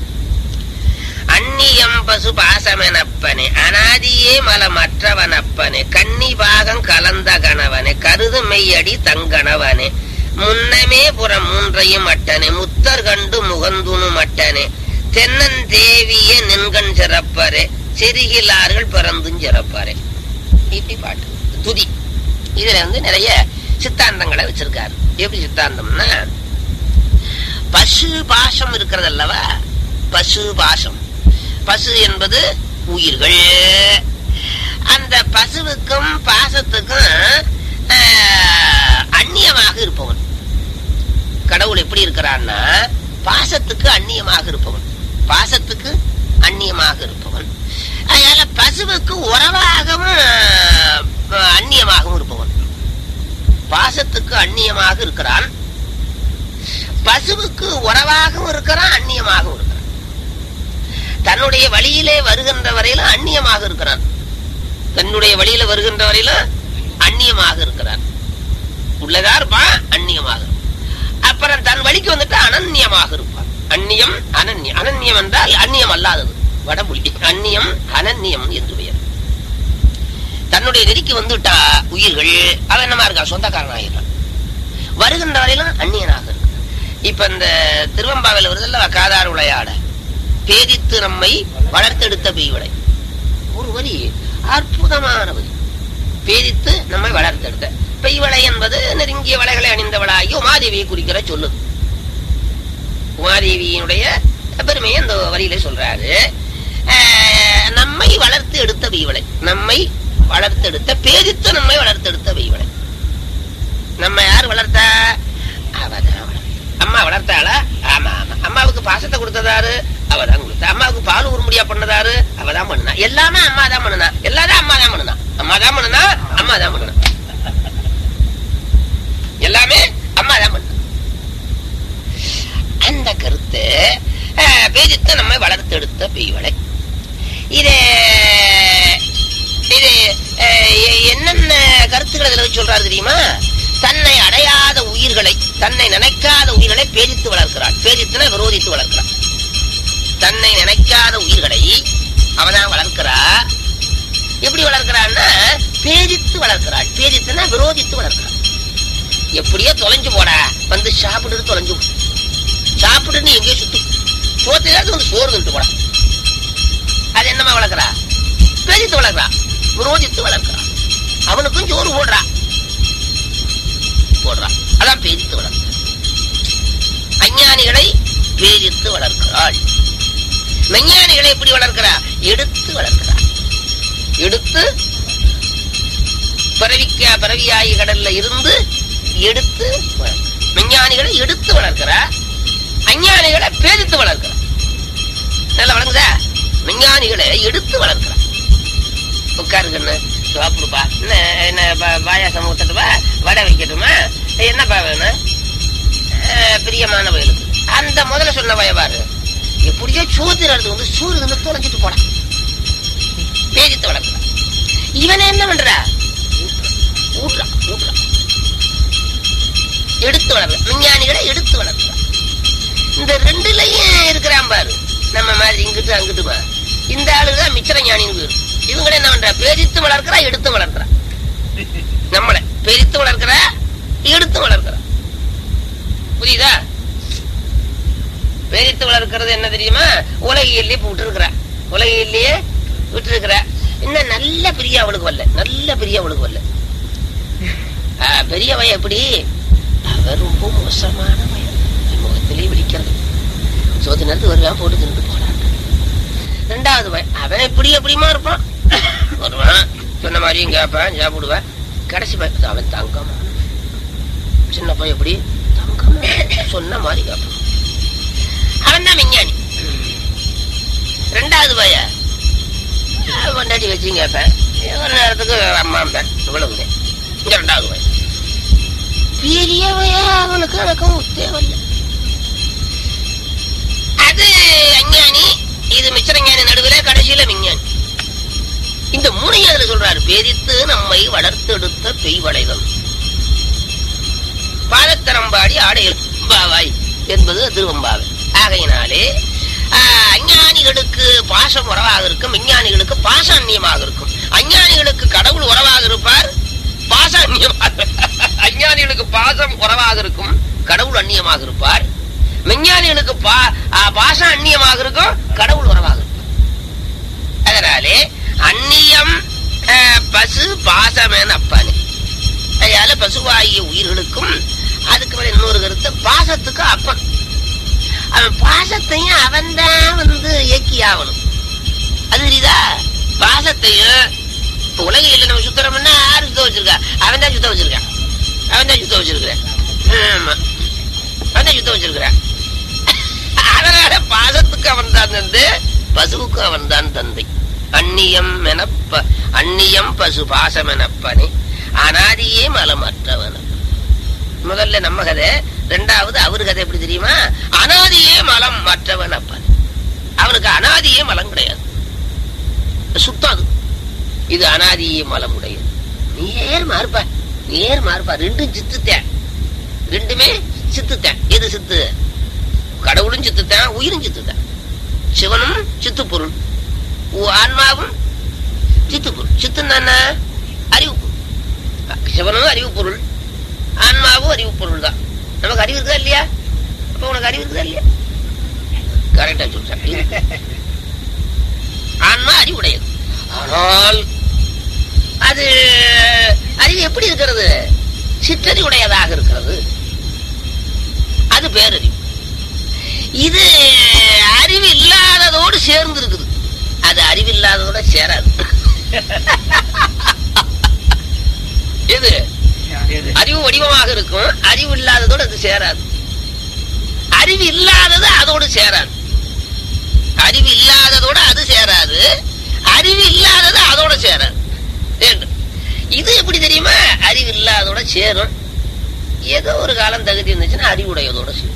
அந்நியம் பசு பாசமெனப்பனே அனாதியே மலமற்றவனப்பனே கன்னி பாகம் கலந்த கணவனே கருது மெய்யடி தங்கணவனே முன்னமே புறம் மூன்றையும் மட்டனே முத்தர் கண்டு முகந்துணு மட்டனே தென்னந்தேவிய நின்கண் சிறப்பரே செருகிலார்கள் பிறந்தும் சிறப்பரே இப்படி பாட்டு துதி இதுல வந்து நிறைய சித்தாந்தங்களை வச்சிருக்காரு எப்படி சித்தாந்தம்னா பசு பாசம் இருக்கிறது அல்லவா பசு பாசம் பசு என்பது உயிர்கள் அந்த பசுவுக்கும் பாசத்துக்கும் ஆஹ், அந்நியமாக இருப்பவன் கடவுள் எப்படி இருக்கிறான்னா பாசத்துக்கு அந்நியமாக இருப்பவன் பாசத்துக்கு அந்நியமாக இருப்பவன் அதனால பசுவுக்கு உறவாகவும் ஆஹ், அந்நியமாகவும் இருப்பவன் பாசத்துக்கு அந்நியமாக இருக்கிறான் பசுவுக்கு உறவாகவும் இருக்கிறான் அந்நியமாகவும் இருக்கிறான் தன்னுடைய வழியிலே வருகின்ற வரையிலும் அந்நியமாக இருக்கிறான் தன்னுடைய வழியில வருகின்ற வரையிலும் அந்நியமாக இருக்கிறான் உள்ளதா இருப்பான் அந்நியமாக இருப்பான். அப்புறம் தன் வழிக்கு வந்துட்டு அனன்யமாக இருப்பான் அந்நியம் அனன்யம் அனன்யம் என்றால் அந்நியம் அல்லாதது வடமொழி அந்நியம் அனன்யம் என்று பெயர் தன்னுடைய நெறிக்கு வந்துட்டா உயிர்கள் அவன் என்னமா இருக்கா சொந்தக்காரன் ஆகிறான் வருகின்ற வரையிலும் அந்நியனாக இருக்கிறான் இப்ப இந்த திருவம்பாவில் வருதல்ல காதார் விளையாட பேதித்து நம்மை வளர்த்தெடுத்த பெய்வடை ஒரு வரி அற்புதமான வரி பேதித்து நம்மை வளர்த்தெடுத்த பெய்வளை என்பது நெருங்கிய வளைகளை அணிந்தவளாகி உமாதேவியை குறிக்கிற சொல்லுது உமாதேவியினுடைய பெருமையை அந்த வரியில சொல்றாரு ஆஹ், நம்மை வளர்த்து எடுத்த பெய்வளை நம்மை வளர்த்தெடுத்த பேதித்து நம்மை வளர்த்தெடுத்த பெய்வளை நம்ம யார் வளர்த்தா அவதான் வளர்த்தா. அம்மா வளர்த்தாளா ஆமா ஆமா அம்மாவுக்கு பாசத்தை கொடுத்ததாரு அவதான் கொடுத்தா அம்மாவுக்கு பால் உருமுடியா பண்ணதாரு அவதான் பண்ணுனா எல்லாமே அம்மா தான் பண்ணுனா எல்லாரும் அம்மா தான் பண்ணுனா அம்மா தான் பண்ணுனா அம்மா தான் பண்ணுனா எல்லாமே அம்மா தான் பண்ணுனா அந்த கருத்து அஹ், பேதித்து நம்மை வளர்த்தெடுத்த பெய்வளை இது இது அஹ், எ- என்னென்ன கருத்துக்கள் இதுல வச்சு சொல்றாரு தெரியுமா தன்னை அடையாத உயிர்களை தன்னை நினைக்காத உயிர்களை பேதித்து வளர்க்கிறாள் பேதித்துன விரோதித்து வளர்க்கிறாள் தன்னை நினைக்காத உயிர்களை அவதான் வளர்க்கிறா எப்படி வளர்க்கிறான்னா பேதித்து வளர்க்கிறாள் பேதித்துனா விரோதித்து வளர்க்கிறாள் எப்படியோ தொலைஞ்சு போடா வந்து சாப்பிட்டுட்டு தொலைஞ்சு போ. சாப்பிட்டுட்டு எங்கேயோ சுத்து சோத்தையாவது வந்து சோறு தின்ட்டு போடா அது என்னமா வளர்க்குறா பெரித்து வளர்க்குறா விரோதித்து வளர்க்குறா அவனுக்கும் சோறு போடுறா போடுறா அதான் பெரித்து வளர்க்குறா அஞ்ஞானிகளை பேரித்து வளர்க்கிறாள் மெஞ்ஞானிகளை எப்படி வளர்க்கிறா எடுத்து வளர்க்கிறா எடுத்து பிறவிக்க பிறவியாயி கடல்ல இருந்து எடுத்து வளர்க்கிறா. விஞ்ஞானிகளை எடுத்து வளர்க்கிறா அஞ்ஞானிகளை பேரித்து வளர்க்கிறா நல்லா வழங்குதா விஞ்ஞானிகளை எடுத்து வளர்க்கிறா உட்காருங்கண்ணு சாப்பிடுப்பா என்ன என்ன பா- பாயாசம் ஊத்தட்டுமா வடை வைக்கட்டுமா என்னப்பா வேணும் அஹ், பிரியமான வயலுக்கு அந்த முதல்ல சொன்ன வயபாரு எப்படியோ சோதிரது வந்து சூரியன் வந்து தொலைஞ்சிட்டு போனா பேரித்து வளர்க்கிறான் இவனை என்ன பண்றா ஊட்டுறான் ஊட்டுறான் எடுத்து வளர்க்க விஞ்ஞானிகளை எடுத்து வளர்க்கிறான் இந்த ரெண்டுலயும் இருக்கிறான் பாரு நம்ம மாதிரி இங்கிட்டு அங்கிட்டு பா இந்த ஆளுதான் மிச்சர ஞானின்னு பேரு இவங்க என்ன பண்றா பேரித்து வளர்க்கிறா எடுத்து வளர்க்கிறா நம்மள பெரித்து வளர்க்கிறா எடுத்து வளர்க்கிறா புரியுதா பெரித்து வளர்க்கிறது என்ன தெரியுமா உலகிலேயே விட்டு இருக்கிறா உலகிலேயே விட்டு இருக்கிறா இன்னும் நல்ல பெரிய அவளுக்கு வரல நல்ல பெரிய அவளுக்கு வரல ஆ, பெரியவன் எப்படி அவன் ரொம்ப மோசமான பையன் முகத்திலே விழிக்கிறது சோத்து நேரத்து வருவான் போட்டு தின்னுட்டு போறான் ரெண்டாவது பையன் அவன் எப்படி எப்படிமா இருப்பான் வருவான் சொன்ன மாதிரியும் கேட்பான் சாப்பிடுவேன் கடைசி பையன் அவன் தங்கமா சின்ன பையன் எப்படி தங்கமா சொன்ன மாதிரி கேட்பான் அவன் தான் விஞ்ஞானி ரெண்டாவது பையன் அவன் கொண்டாடி வச்சு கேட்பேன் ஒரு நேரத்துக்கு அம்மாம்பேன் இவ்வளவு இங்க ரெண்டாவது பையன் பெரியவையா அவனுக்கு எனக்கும் தேவையில்லை அது அஞ்ஞானி இது மிச்சரஞானி நடுவில் கடைசியில விஞ்ஞானி இந்த மூணையும் அதுல சொல்றாரு பேரித்து நம்மை வளர்த்தெடுத்த பெய்வளைதல் பாதத்தரம்பாடி ஆடையில் பாவாய் என்பது திருவம்பாவை ஆகையினாலே ஆஹ், அஞ்ஞானிகளுக்கு பாசம் உறவாக இருக்கும் விஞ்ஞானிகளுக்கு பாசம் அந்நியமாக இருக்கும் அஞ்ஞானிகளுக்கு கடவுள் உறவாக இருப்பார் பாசம் அந்நியமாக அஞ்ஞானிகளுக்கு பாசம் உறவாக இருக்கும் கடவுள் அந்நியமாக இருப்பார் விஞ்ஞானிகளுக்கு பா ஆஹ், பாசம் அந்நியமாக இருக்கும் கடவுள் உறவாக இருப்பார் அதனாலே அந்நியம் ஆஹ், பசு பாசமேன அப்பானே அதனால பசுவாகிய உயிர்களுக்கும் அதுக்கு மேல இன்னொரு கருத்து பாசத்துக்கு அப்பன் அவன் பாசத்தையும் அவன்தான் வந்து இயக்கி ஆகணும் அது தெரியுதா பாசத்தையும் இப்ப உலகையில் நம்ம சுத்தரம்னா யாரு சுத்தம் வச்சிருக்கா அவன் தான் சுத்தம் வச்சிருக்கான் அவன் தான் சுத்தம் வச்சிருக்கிறேன் ஆமா அவன் தான் சுத்தம் வச்சிருக்கிறான் அதனால பாசத்துக்கு அவன் தான் தந்து பசுவுக்கு அவன் தான் தந்தை அந்நியம் எனப்ப அந்நியம் பசு பாசம் எனப்பனே அனாதியே மலமற்றவன் முதல்ல நம்ம கதை ரெண்டாவது அவரு கதை எப்படி தெரியுமா அனாதியே மலம் மற்றவன் அப்பன் அவனுக்கு அனாதியே மலம் கிடையாது சுத்தம் அது இது அனாதியே மலம் உடையது நேர் மாறுப்பா நேர் மாறுப்பா ரெண்டும் சித்துத்தேன் ரெண்டுமே சித்துத்தேன் எது சித்து கடவுளும் சித்துத்தான் உயிரும் சித்துத்தான் சிவனும் சித்து பொருள் உ- ஆன்மாவும் சித்து பொருள் சித்துன்னா என்ன அறிவு பொருள் சிவனும் அறிவு பொருள் ஆன்மாவும் அறிவு பொருள் தான் நமக்கு அறிவு இருக்கா இல்லையா அப்ப உனக்கு அறிவு இருக்கா இல்லையா கரெக்டா சொல்றேன் ஆன்மா அறிவுடையது ஆனால் அது அறிவு எப்படி இருக்கிறது சிற்றறிவுடையதாக இருக்கிறது அது பேரறிவு இது அறிவு இல்லாததோடு சேர்ந்து இருக்குது அது அறிவு இல்லாததோட சேராது எது அறிவு வடிவமாக இருக்கும் அறிவு இல்லாததோடு அது சேராது அறிவு இல்லாதது அதோடு சேராது அறிவு இல்லாததோட அது சேராது அறிவு இல்லாதது அதோட சேராது ரெண்டு. இது எப்படி தெரியுமா அறிவு இல்லாததோட சேரும் ஏதோ ஒரு காலம் தகுதி இருந்துச்சுன்னா அறிவுடையதோட சேரும்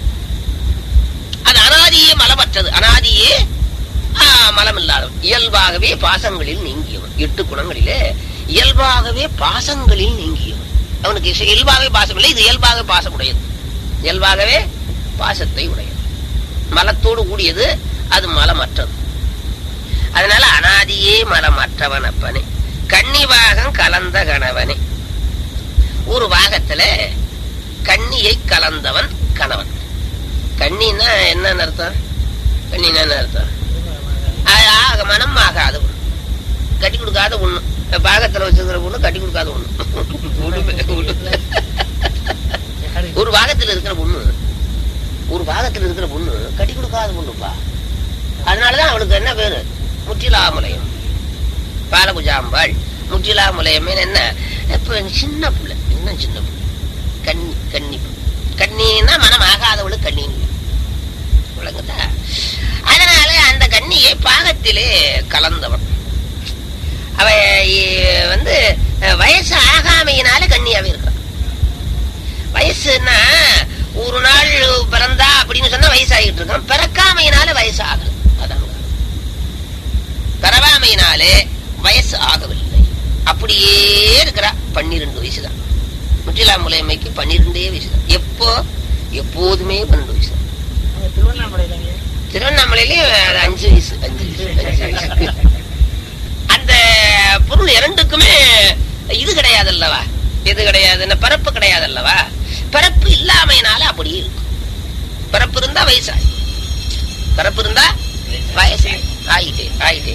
அது அனாதியே மலமற்றது அனாதியே ஆ, மலம் இல்லாதவன் இயல்பாகவே பாசங்களில் நீங்கியவன் எட்டு குணங்களிலே இயல்பாகவே பாசங்களில் நீங்கியவன் அவனுக்கு இசை- இயல்பாகவே பாசம் இல்லை இது இயல்பாக பாசம் உடையது இயல்பாகவே பாசத்தை உடையது மலத்தோடு கூடியது அது மலமற்றது அதனால அனாதியே மலமற்றவன் அப்பனே கன்னிவாகம் கலந்த கணவனே ஒரு பாகத்துல கண்ணியை கலந்தவன் கணவன் கண்ணின்னா என்னன்னு அர்த்தம் கண்ணின்னா என்ன அர்த்தம் ஆ- ஆக மனம் ஆகாத ஒண்ணு கட்டி கொடுக்காத ஒண்ணு பாகத்துல வச்சிருக்கிற பொண்ணு கட்டி கொடுக்காத ஒண்ணு ஒண்ணுமே- ஒண்ணு. ஒரு பாகத்துல இருக்கிற பொண்ணு ஒரு பாகத்துல இருக்கிற பொண்ணு கட்டி கொடுக்காத பொண்ணுப்பா அதனாலதான் அவளுக்கு என்ன பேரு முற்றிலாமுலையம் பாலகுஜாம்பாள் முற்றிலாமுலையம் என்ன இப்ப சின்ன புள்ள இன்னும் சின்ன புள்ள கன்னி கன்னி கண்ணின்னா மனம் ஆகாதவளுக்கு கண்ணின்னு விளங்குதா அதனால அந்த கண்ணியை பாகத்திலே கலந்தவன் அவ இ- வந்து அஹ், வயசு ஆகாமையினால கண்ணியாவே இருக்கான் வயசுன்னா ஒரு நாள் பிறந்தா அப்படின்னு சொன்னா வயசாகிட்டு இருக்கான் பிறக்காமையினால வயசு ஆகல அதான் காரணம். பிறவாமையினாலே வயசு ஆகவில்லை அப்படியே இருக்கிறா பன்னிரெண்டு வயசு தான் முற்றிலா முலையமைக்கு பன்னிரெண்டே வயசு தான் எப்போ எப்போதுமே பன்னெண்டு வயசு தான் அங்க திருவண்ணாமலையிலங்க திருவண்ணாமலையிலே அது அஞ்சு வயசு அஞ்சு வயசு அஞ்சு வயசு அந்த பொருள் இரண்டுக்குமே இது கிடையாது அல்லவா இது கிடையாது என்ன பிறப்பு கிடையாது அல்லவா பிறப்பு இல்லாமையினால அப்படியே இருக்கும் பிறப்பு இருந்தா வயசாய் பிறப்பு இருந்தா வயசு ஆயிட்டே ஆயிட்டே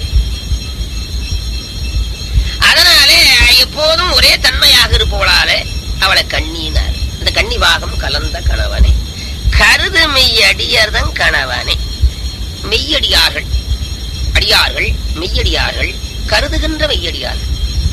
அதனாலே எப்போதும் ஒரே தன்மையாக இருப்பவளாலே அவளை கண்ணினார் இந்த கன்னி பாகம் கலந்த கணவனே கருது மெய்யடியர்தன் கணவனே மெய்யடியார்கள் அடியார்கள் மெய்யடியார்கள் கருதுகின்ற மெய்யடியார்கள்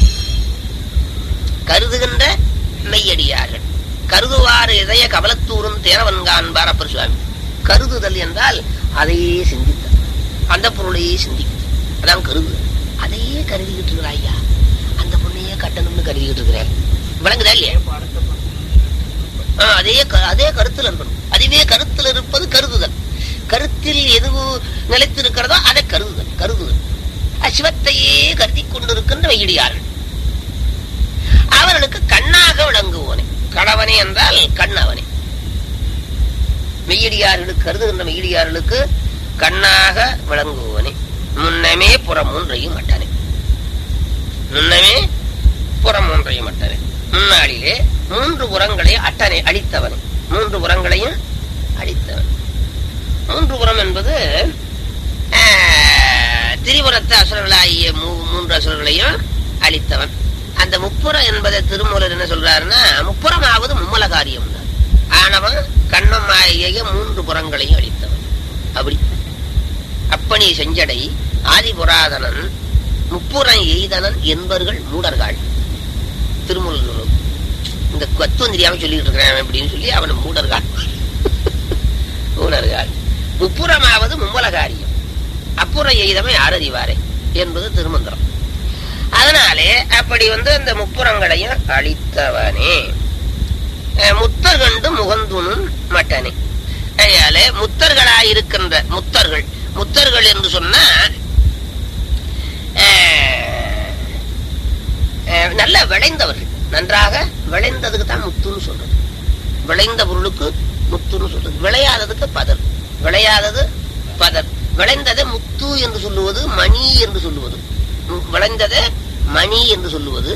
கருதுகின்ற மெய்யடியார்கள் கருதுவார் இதய கவலத்தூரும் தேரவன் காண்பார் அப்பர் சுவாமி கருதுதல் என்றால் அதையே சிந்தித்தார் அந்த பொருளையே சிந்திக்கும் அதான் கருதுதல் அதையே கருதிக்கிட்டு இருக்கிற ஐயா அந்த பொண்ணையே கட்டணும்னு கருதிக்கிட்டு இருக்கிறேன் விளங்குதா இல்லையா ஆ, அதே க- அதே கருத்துல இருக்கணும் அதுவே கருத்தில் இருப்பது கருதுதல் கருத்தில் எது நிலைத்திருக்கிறதோ அதை கருதுதல் கருதுதல் அது சிவத்தையே கருதி கொண்டிருக்கின்ற வெயிடியார்கள் அவர்களுக்கு கண்ணாக விளங்குவோனே கணவனே என்றால் கண்ணவனே மெய்யடியார்களுக்கு கருதுகின்ற மெய்யடியார்களுக்கு கண்ணாக விளங்குவோனே முன்னமே புறம் ஒன்றையும் மட்டானே முன்னமே புறம் ஒன்றையும் மட்டானே முன்னாடிலே மூன்று புறங்களை அட்டனை அடித்தவன் மூன்று புறங்களையும் அடித்தவன் மூன்று புறம் என்பது ஆஹ், திரிபுரத்து அசுரர்களாகிய மூ- மூன்று அசுரர்களையும் அழித்தவன் அந்த முப்புறம் என்பதை திருமூலர் என்ன சொல்றாருன்னா முப்புறமாவது மும்மல காரியம் ஆனவன் கண்ணம் ஆகிய மூன்று புறங்களையும் அழித்தவன் அப்படி அப்பனி செஞ்சடை ஆதிபுராதனன் முப்புறம் எய்தனன் என்பர்கள் மூடர்கள் திருமூலர் நூல். இந்த கத்துவம் தெரியாம சொல்லிட்டு இருக்கிறான் அப்படின்னு சொல்லி அவனை மூடர்கள் மூடர்கள் முப்புறமாவது மும்மல காரியம் அப்புறம் எய்தமை ஆரறிவாரே என்பது திருமந்திரம் அதனாலே அப்படி வந்து அந்த முப்புறங்களையும் அழித்தவனே அஹ் முத்தர் கண்டு முகந்துணும் மட்டனே அதனாலே முத்தர்களாயிருக்கின்ற முத்தர்கள் முத்தர்கள் என்று சொன்னா அஹ், அஹ், நல்ல விளைந்தவர்கள் நன்றாக விளைந்ததுக்கு தான் முத்துன்னு சொல்றது விளைந்த பொருளுக்கு முத்துன்னு சொல்றது விளையாததுக்கு பதர் விளையாதது பதர் விளைந்ததை முத்து என்று சொல்லுவது மணி என்று சொல்லுவது ம், விளைந்ததை மணி என்று சொல்லுவது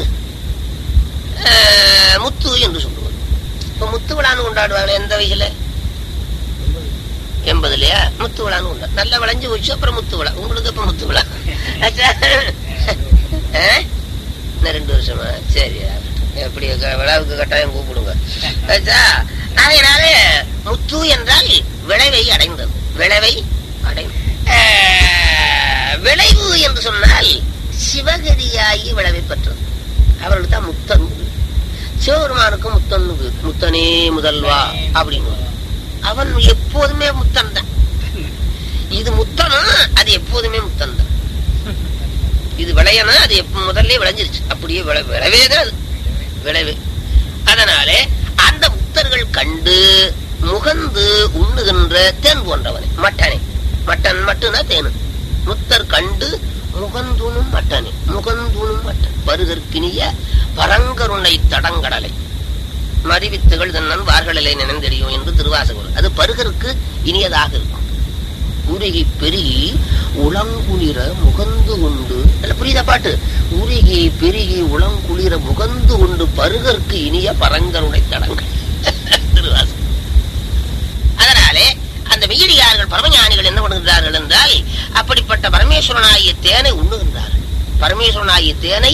அஹ், முத்து என்று சொல்லுவது இப்ப முத்து விழான்னு கொண்டாடுவாங்க எந்த வயசுல எண்பதுலயா முத்து விழான்னு கொண்டா நல்லா விளைஞ்சு போச்சு அப்புறம் முத்து விழா உங்களுக்கு இப்ப முத்து விழா ஆச்சா? ஆ? இன்னும் ரெண்டு வருஷமா சரி எப்படி க- விழாவுக்கு கட்டாயம் கூப்பிடுங்க ஆச்சா? அதனாலே முத்து என்றால் விளைவை அடைந்தது விளைவை அடைந்தது ஆஹ், விளைவு என்று சொன்னால் சிவகதியாகி விளைவை பெற்றது அவர்களுக்கு தான் முத்தன் சிவபெருமானுக்கு முத்தன் முத்தனே முதல்வா அப்படின்னு அவன் எப்போதுமே முத்தன் தான் இது முத்தனும் அது எப்போதுமே முத்தன் தான் இது விளையணும் அது எப்ப முதல்ல விளைஞ்சிருச்சு அப்படியே விளை விளைவே தான் அது விளைவு அதனாலே அந்த முத்தர்கள் கண்டு முகந்து உண்ணுகின்ற தேன் போன்றவனே மட்டனே மட்டன் மட்டும்னா தேனு முத்தர் கண்டு முகந்துணும் மட்டனே முகந்துணும் மட்டன் வருதற்கினிய பரங்கருணை தடங்கடலை மறிவித்துகள் தன்னன் வார்களிலே நினைந்தெறியும் என்று திருவாசகம் அது பருகருக்கு இனியதாக இருக்கும் உருகி பெருகி உளங்குளிர முகந்து கொண்டு இல்ல புரியுதா பாட்டு உருகி பெருகி உளங்குளிர முகந்து கொண்டு பருகற்கு இனிய பரங்கருடை தடங்கள் திருவாசகம் அதனாலே அந்த மெய்யடியார்கள் பரமஞானிகள் என்ன பண்ணுகிறார்கள் என்றால் அப்படிப்பட்ட பரமேஸ்வரனாகிய தேனை உண்ணுகின்றார்கள் பரமேஸ்வரனாகிய தேனை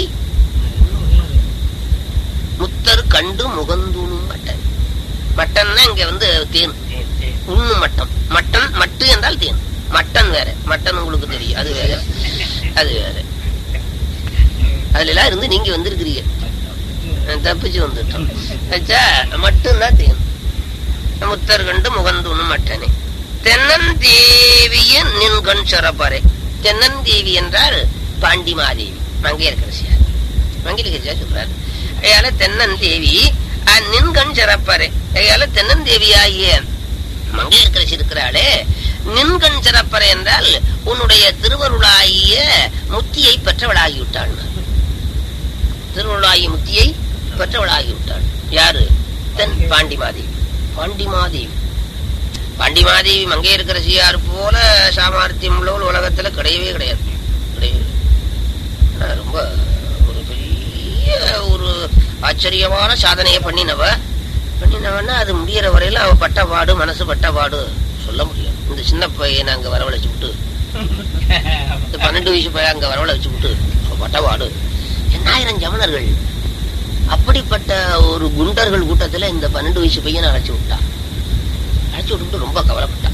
முத்தர் கண்டு முகந்துணும் மட்டன் மட்டன்னா இங்க வந்து தேன் உண்ணு மட்டம் மட்டன் மட்டு என்றால் தேன் மட்டன் வேற மட்டன் உங்களுக்கு தெரியும் அது வேற அது வேற அதுல எல்லாம் இருந்து நீங்க வந்திருக்கிறீங்க நான் தப்பிச்சு வந்துட்டோம் வச்சா மட்டும்னா தேன் முத்தர் கண்டு முகந்துணும் மட்டனே தென்னந்தேவிய நின்கண் சிறப்பறை தென்னந்தேவி என்றால் பாண்டிமாதேவி மங்கையர்கரசியார் மங்கையர்கரசியார் சொல்றாரு அயால தென்னந்தேவி அஹ், நின்கண் சிறப்பறை அயால தென்னந்தேவி ஆகிய மங்கையர்கரசி இருக்கிறாளே நின்கண் சிறப்பறை என்றால் உன்னுடைய திருவருளாகிய முத்தியை பெற்றவளாகிவிட்டாள் திருவருளாகிய முத்தியை பெற்றவளாகிவிட்டாள் யாரு தென் பாண்டிமாதேவி பாண்டிமாதேவி பாண்டிமாதேவி மங்கையர்கரசியார் போல சாமர்த்தியம் உள்ளவள் உலகத்துல கிடையவே கிடையாது கிடையவே ஆனா ரொம்ப ஒரு பெரிய ஒரு ஆச்சரியமான சாதனையை பண்ணினவ பண்ணினவன்னா அது முடியற வரையில அவ பட்ட பாடு மனசு பட்ட பாடு சொல்ல முடியாது இந்த சின்ன பையனை அங்க வரவழைச்சு விட்டு இந்த பன்னெண்டு வயசு பையன் அங்க வரவழைச்சு விட்டு அவ பட்ட பாடு எண்ணாயிரம் ஜமனர்கள் அப்படிப்பட்ட ஒரு குண்டர்கள் கூட்டத்துல இந்த பன்னெண்டு வயசு பையனை அழைச்சு விட்டா அழைச்சு விட்டுட்டு ரொம்ப கவலைப்பட்டான்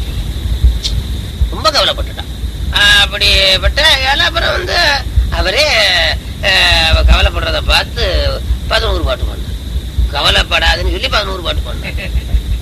ரொம்ப கவலைப்பட்டுட்டான் ஆஹ் அப்படிப்பட்ட ஏழை அப்புறம் வந்து அவரே ஆஹ், அவ கவலைப்படுறத பார்த்து பதினோரு பாட்டு பண்ணார் கவலைப்படாதுன்னு சொல்லி பதினோரு பாட்டு பண்ணார்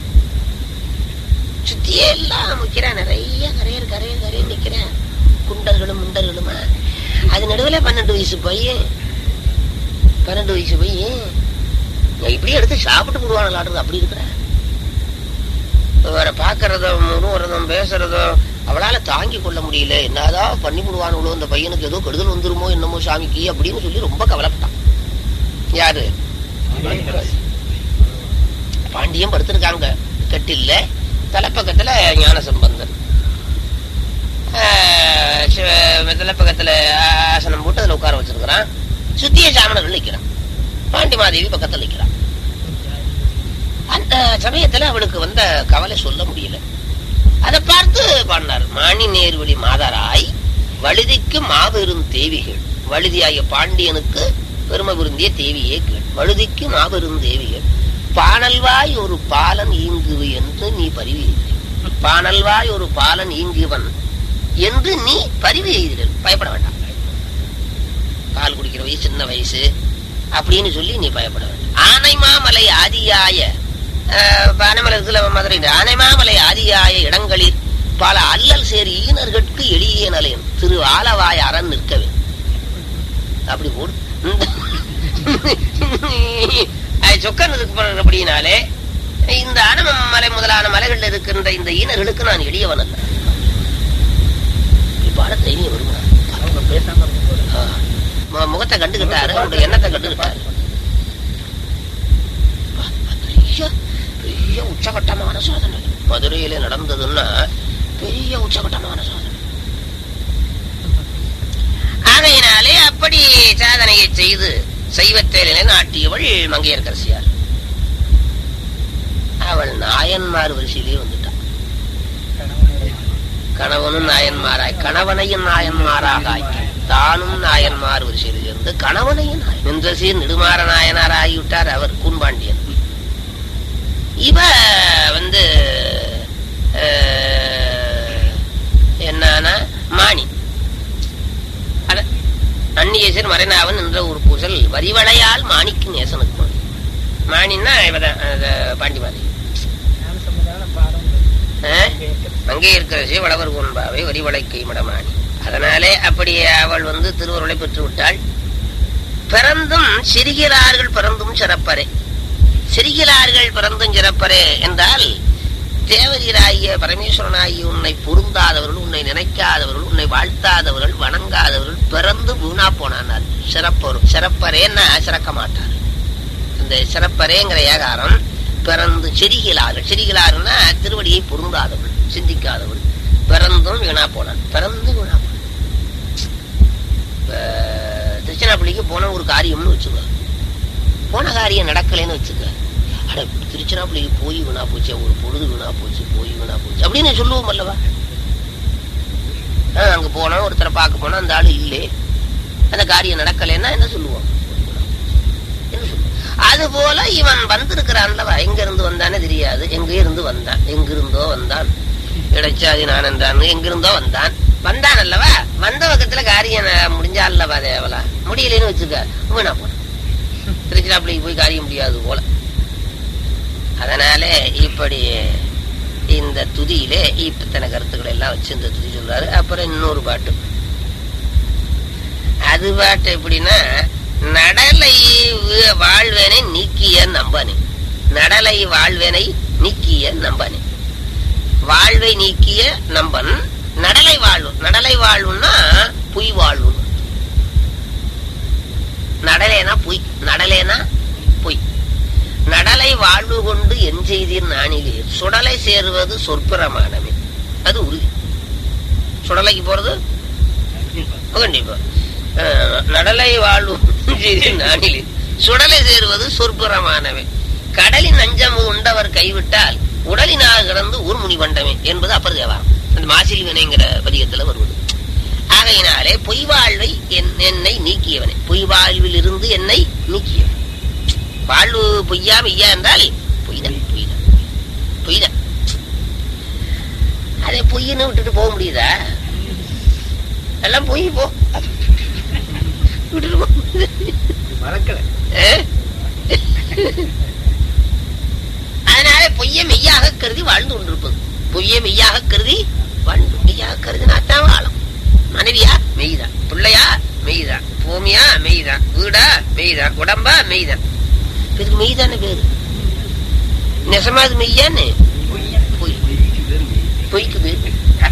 சுத்தியே எல்லாம் நிக்கிறேன் நிறைய கரையர் கரையர் கரையர் நிக்கிறேன் குண்டர்களும் முண்டர்களுமா அது நடுவுல பன்னெண்டு வயசு பையன் பன்னெண்டு வயசு பையன் நான் இப்படியே எடுத்து சாப்பிட்டு போடுவாங்களாடுறது அப்படி இருக்கிறேன் வேற பாக்குறதும் முருவறதும் பேசுறதும் அவளால தாங்கி கொள்ள முடியல என்னதான் பண்ணி விடுவானுங்களோ இந்த பையனுக்கு ஏதோ கெடுதல் வந்துருமோ என்னமோ சாமிக்கு அப்படின்னு சொல்லி ரொம்ப கவலைப்பட்டான் யாரு பாண்டியம் படுத்திருக்காங்க கட்டில்ல தலைப்பக்கத்துல ஞான சம்பந்தன் ஆஹ் சிவ- தலைப்பக்கத்துல ஆசனம் போட்டு அதுல உட்கார வச்சிருக்கிறான் சுத்திய சாமணர்கள் நிக்கிறான் பாண்டிமாதேவி பக்கத்துல நிக்கிறான் அந்த சமயத்துல அவளுக்கு வந்த கவலை சொல்ல முடியல அதை பார்த்து பாடினார் மாணி நேர்வழி மாதராய் வழுதிக்கு மாபெரும் தேவிகள் வழுதியாகிய பாண்டியனுக்கு பெருமை விருந்திய தேவியே கேள் வழுதிக்கு மாபெரும் தேவிகள் பானல்வாய் ஒரு பாலன் ஈங்குவு என்று நீ பரிவு எய்திரு. பானல்வாய் ஒரு பாலன் ஈங்குவன் என்று நீ பரிவு எய்திரு. பயப்பட வேண்டாம் பால் குடிக்கிற வயசு சின்ன வயசு அப்படின்னு சொல்லி நீ பயப்பட வேண்டாம் ஆனைமாமலை ஆதியாய அஹ், ஆனைமலை இருக்குல்ல மதுரை ஆனைமாமலை ஆதியாய இடங்களில் பல அல்லல் சேரி ஈனர்கட்கு எளிய நிலையம் திரு ஆலவாய் அரண் நிற்கவே அப்படி போடு அது சொக்கன் இருக்கு அப்படின்னாலே இந்த ஆனமலை முதலான மலைகள்ல இருக்கின்ற இந்த ஈனர்களுக்கு நான் எளியவன் அல்ல இப்படி பாட தைரியம் வருமா அவங்க பேசாம இருக்கும்போது ஆ. மு- முகத்தை கண்டுகிட்டாரு அவனுடைய எண்ணத்தை கண்டுகிட்டாரு ப- பெரிய பெரிய உச்சகட்டமான சாதனை மதுரையில நடந்ததுன்னா பெரிய உச்சகட்டமான சாதனை ஆகையினாலே அப்படி சாதனையை செய்து சைவத்தை நிலைநாட்டியவள் மங்கையர்கரசியார் அவள் நாயன்மார் வரிசையிலே வந்துட்டான் கணவனும் நாயன்மாராய் கணவனையும் நாயன்மாராக ஆக்கி தானும் நாயன்மார் வரிசையில் இருந்து கணவனையும் நாயன் நின்ற சீர் நெடுமாற நாயனார் ஆகிவிட்டார் அவர் கூன்பாண்டியன் இவ வந்து அஹ், என்னன்னா மாணி அட, அந்நியேசர் மறைநாவன் என்ற ஒரு பூசல் வரிவளையால் மாணிக்கு நேசனுக்கு மாணி மாணின்னா இவதான் அது பாண்டிமாரி ஞான சம்பந்தமான பாடம் ஆஹ் அங்கே இருக்கிற சிவளவர் கொன்பாவை வரிவளை கைமடமானி அதனாலே அப்படி அவள் வந்து திருவருளை பெற்று விட்டாள் பிறந்தும் சிறுகிறார்கள் பிறந்தும் சிறப்பரே சிறுகிறார்கள் பிறந்தும் சிறப்பரே என்றால் தேவரீராகிய பரமேஸ்வரனாகிய உன்னை பொருந்தாதவர்கள் உன்னை நினைக்காதவர்கள் உன்னை வாழ்த்தாதவர்கள் வணங்காதவர்கள் பிறந்து வீணா போனார்கள் சிறப்பரும் சிறப்பரேன்னா சிறக்க மாட்டார் இந்த சிறப்பரேங்கிற ஏகாரம் பிறந்து செரிகிறார்கள் செரிகிறார்கள்னா திருவடியை பொருந்தாதவள் சிந்திக்காதவள் பிறந்தும் வீணா போனான் பிறந்து வீணா போனான் இப்ப திருச்சிராப்பள்ளிக்கு போன ஒரு காரியம்னு வச்சுக்கோ போன காரியம் நடக்கலைன்னு வச்சுக்க அட திருச்சிராப்பள்ளிக்கு போய் வீணா போச்சு ஒரு பொழுது வீணா போச்சு போய் வீணா போச்சு அப்படின்னு சொல்லுவோம் அல்லவா ஆ, அங்க போனோம் ஒருத்தரை பார்க்க போனா அந்த ஆளு இல்லை அந்த காரியம் நடக்கலைன்னா என்ன சொல்லுவோம் என்ன சொல்லுவோம்? அது போல இவன் வந்திருக்கிறான்லவா எங்க இருந்து வந்தானே தெரியாது எங்க இருந்து வந்தான் எங்கிருந்தோ வந்தான் இடைச்சாதி நான் என்றான் எங்கிருந்தோ வந்தான் வந்தான் அல்லவா வந்த பக்கத்துல காரியம் ந- முடிஞ்சா அல்லவா தேவலா முடியலைன்னு வச்சுக்க வீணா போன திருச்சிராப்பள்ளிக்கு போய் காரியம் முடியாது போல அதனால இப்படி இந்த துதியிலே இத்தனை கருத்துக்களை எல்லாம் வச்சு இந்த துதி சொல்றாரு அப்புறம் இன்னொரு பாட்டு அது பாட்டு எப்படின்னா நடலை வி- வாழ்வேனை நீக்கிய நம்பனே நடலை வாழ்வேனை நீக்கிய நம்பனே வாழ்வை நீக்கிய நம்பன் நடலை வாழ்வு நடலை வாழ்வுன்னா பொய் வாழ்வு நடலேனா பொய் நடலேனா பொய் நடலை வாழ்வு கொண்டு என் செய்தீர் நானிலே சுடலை சேருவது சொற்பரமானமே அது உறுதி சுடலைக்கு போறது கண்டிப்பா அஹ், நடலை வாழ்வு செய்தீர் நானிலே சுடலை சேருவது சொற்பரமானவே கடலின் அஞ்சம் உண்டவர் கைவிட்டால் உடலினாக கிடந்து ஊர் முனி வண்டமே என்பது அப்பர் தேவாரம் அந்த மாசில் வினைங்கிற பதிகத்துல வருவது ஆகையினாலே பொய் வாழ்வை என்- என்னை நீக்கியவனே பொய் வாழ்வில் இருந்து என்னை நீக்கியவன் வாழ்வு பொய்யா மெய்யா என்றால் பொய்தான் பொய்தான் பொய்தான் அதை பொய்ன்னு விட்டுட்டு போக முடியுதா எல்லாம் பொய் போ விட்டுட்டு போ மறக்கல ஏ? அதனால பொய்யை மெய்யாக கருதி வாழ்ந்து கொண்டிருப்பது பொய்யை மெய்யாக கருதி வாழ்ந்து மெய்யாக கருதினாத்தான் வாழும் மனைவியா மெய்தான் பிள்ளையா மெய்தான் பூமியா மெய்தான் வீடா மெய்தான் உடம்பா மெய்தான் இதுக்கு மெய்தானே பேரு நெசமா அது மெய்யான்னு பொய் பொய்க்கு பேரு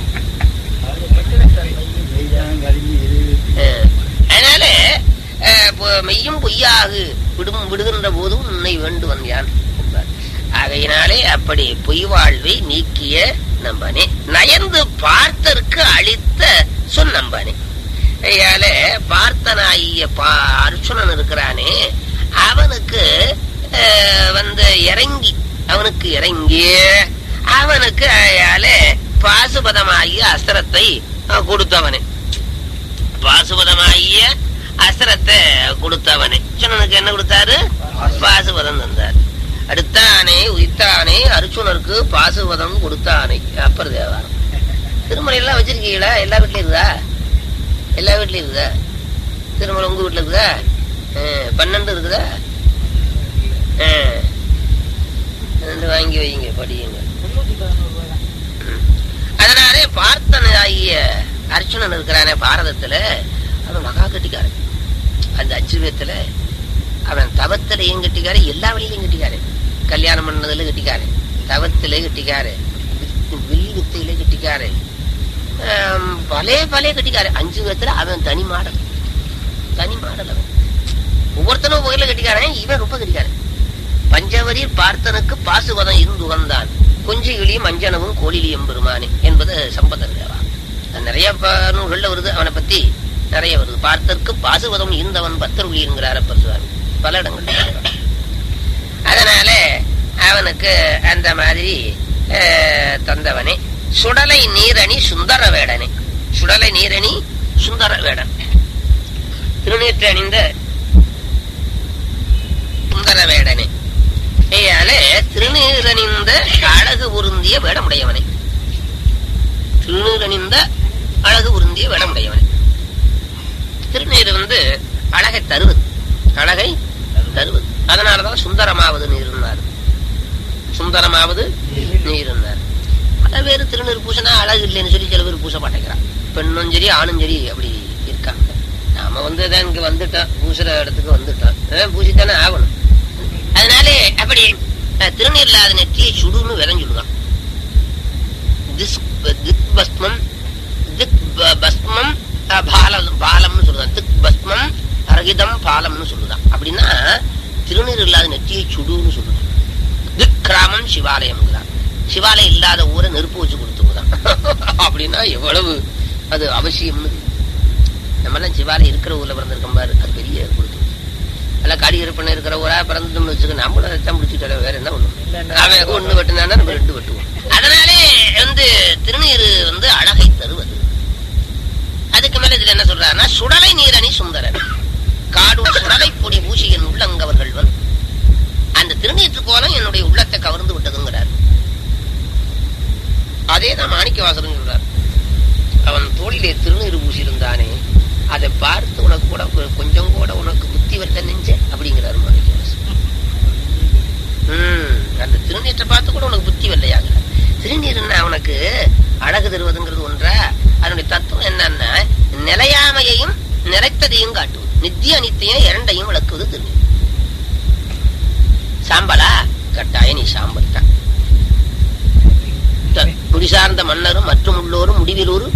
அஹ், அதனால அஹ், பொ- மெய்யும் பொய்யாது விடும் விடுகின்ற போதும் உன்னை வேண்டு வந்தான் என்பார். ஆகையினாலே அப்படி பொய் வாழ்வை நீக்கிய நம்பனே நயந்து பார்த்தற்கு அளித்த சொன்னம்பனே ஐயால பார்த்தனாகிய பா அர்ச்சுனன் இருக்கிறானே அவனுக்கு அஹ், வந்து இறங்கி அவனுக்கு இறங்கி அவனுக்கு அயால பாசுபதமாகிய அஸ்திரத்தை அஹ், கொடுத்தவனே பாசுபதமாகிய அஸ்திரத்தை கொடுத்தவனே அர்ச்சுனனுக்கு என்ன கொடுத்தாரு பாசுபதம் தந்தார் அடுத்தானே உயித்தானே அர்ச்சுனருக்கு பாசுபதம் கொடுத்தானே அப்பர் தேவாரம் திருமலை எல்லாம் வச்சிருக்கீங்களா எல்லா வீட்லயும் இருக்குதா எல்லா வீட்லயும் இருக்குதா திருமலை உங்க வீட்டுல இருக்குதா ஆ, பன்னெண்டு இருக்குதா ஆ. ரெண்டு வாங்கி வைங்க படியுங்க முன்னூத்தி பதினோரு ரூபாய் தான் அதனாலே பார்த்தனாகிய அர்ச்சுனன் இருக்கிறானே பாரதத்துல அவன் மகா கட்டிக்காரன் அந்த அச்சுவியத்துல அவன் தவத்திலையும் கட்டிக்காரு எல்லா வழியிலையும் கட்டிக்காரு கல்யாணம் பண்ணதுல கட்டிக்காரு தவத்திலே கட்டிக்காரு வில் வித்தையிலே கட்டிக்காரு ஆம், பல பல கட்டிக்காரு அஞ்சு விதத்துல அவன் தனி மாடல் தனி மாடல் அவன் ஒவ்வொருத்தனும் வகையில கட்டிக்காரன் இவன் ரொம்ப கட்டிக்காரன் பஞ்சவரியில் பார்த்தனுக்கு பாசுவதம் இருந்து உகந்தான் கொஞ்சி இழியும் அஞ்சனவும் கோழிலியும் பெருமானே என்பது சம்பந்தர் தேவா அது நிறைய ப- நூல்கள்ல வருது அவனை பத்தி நிறைய வருது பார்த்தற்கு பாசுவதம் இருந்தவன் பத்தர் என்கிறார் அப்பர் சுவாமி பல இடங்கள்ல அதனால அவனுக்கு அந்த மாதிரி அஹ், தந்தவனே சுடலை நீரணி சுந்தர வேடனே சுடலை நீரணி சுந்தர வேடன் திருநீற்று அணிந்த சுந்தர வேடனே ஐயாலே திருநீரணிந்த அழகு உருந்திய வேடமுடையவனை திருநீரணிந்த அழகு உருந்திய வேடமுடையவனை திருநீர் வந்து அழகை தருவது அழகை தருவது அதனாலதான் சுந்தரமாவது நீர்னார் சுந்தரமாவது நீர்னார் பல பேர் திருநீர் பூசினா அழகு இல்லைன்னு சொல்லி சில பேர் பூச மாட்டேங்கிறான் பெண்ணும் சரி ஆணும் சரி அப்படி இருக்காங்க நாம வந்து தான் இங்க வந்துட்டோம் பூசுற இடத்துக்கு வந்துட்டோம் அஹ் பூசித்தானே ஆகணும் அதனாலே அப்படி அஹ், திருநீர் இல்லாத நெற்றியை சுடுன்னு விரைஞ்சுடுதான் திஸ் திக் பஸ்மம் திக் ப- பஸ்மம் அஹ், பாலம் பாலம்னு சொல்லுதான் திக் பஸ்மம் அரகிதம் பாலம்னு சொல்லுதான் அப்படின்னா திருநீர் இல்லாத நெற்றியை சுடுன்னு சொல்லுதான் திக் கிராமம் சிவாலயம் சிவாலயம் இல்லாத ஊரை நெருப்பு வச்சு கொடுத்துக்குதான் அப்படி அப்படின்னா எவ்வளவு அது அவசியம்னு நம்மெல்லாம் சிவாலயம் இருக்கிற ஊர்ல பிறந்திருக்கோம் பாரு அது பெரிய கொடுத்து எல்லாம் காடியிருப்பண்ண இருக்கிற ஊரா பிறந்தோம்னு வச்சுக்க நம்மளும் ரத்தம் பிடிச்சிட்டு வேற என்ன ஒண்ணும் அவன் ஒண்ணு வெட்டினானா நம்ம ரெண்டு வெட்டுவோம் அதனாலே வந்து திருநீர் வந்து அழகை தருவது அதுக்கு மேல இதுல என்ன சொல்றாருன்னா சுடலை நீரணி சுந்தரன் காடு சுடலை பொடி பூசியின் உள்ளங்கவர்கள் அந்த திருநீற்று கோலம் என்னுடைய உள்ளத்தை கவர்ந்து விட்டதுங்கிறார் அதே தான் மாணிக்க வாசகன் சொல்றார் அவன் தோளிலே திருநீர் பூசியிருந்தானே அதை பார்த்து உனக்கு கூட கொ- கொஞ்சம் கூட உனக்கு புத்தி வரல நெஞ்ச அப்படிங்கிறார் மாணிக்க வாசகன் உம் அந்த திருநீற்றை பார்த்து கூட உனக்கு புத்தி வரலையாங்க திருநீர்னா அவனுக்கு அழகு தருவதுங்கிறது ஒன்றா அதனுடைய தத்துவம் என்னன்னா நிலையாமையையும் நிலைத்ததையும் காட்டுவது நித்திய அனித்தியம் இரண்டையும் விளக்குவது திருநீர் சாம்பலா கட்டாய நீ சாம்பல் தான் த- குடி சார்ந்த மன்னரும் மற்றும் உள்ளோரும் முடிவிலூரும்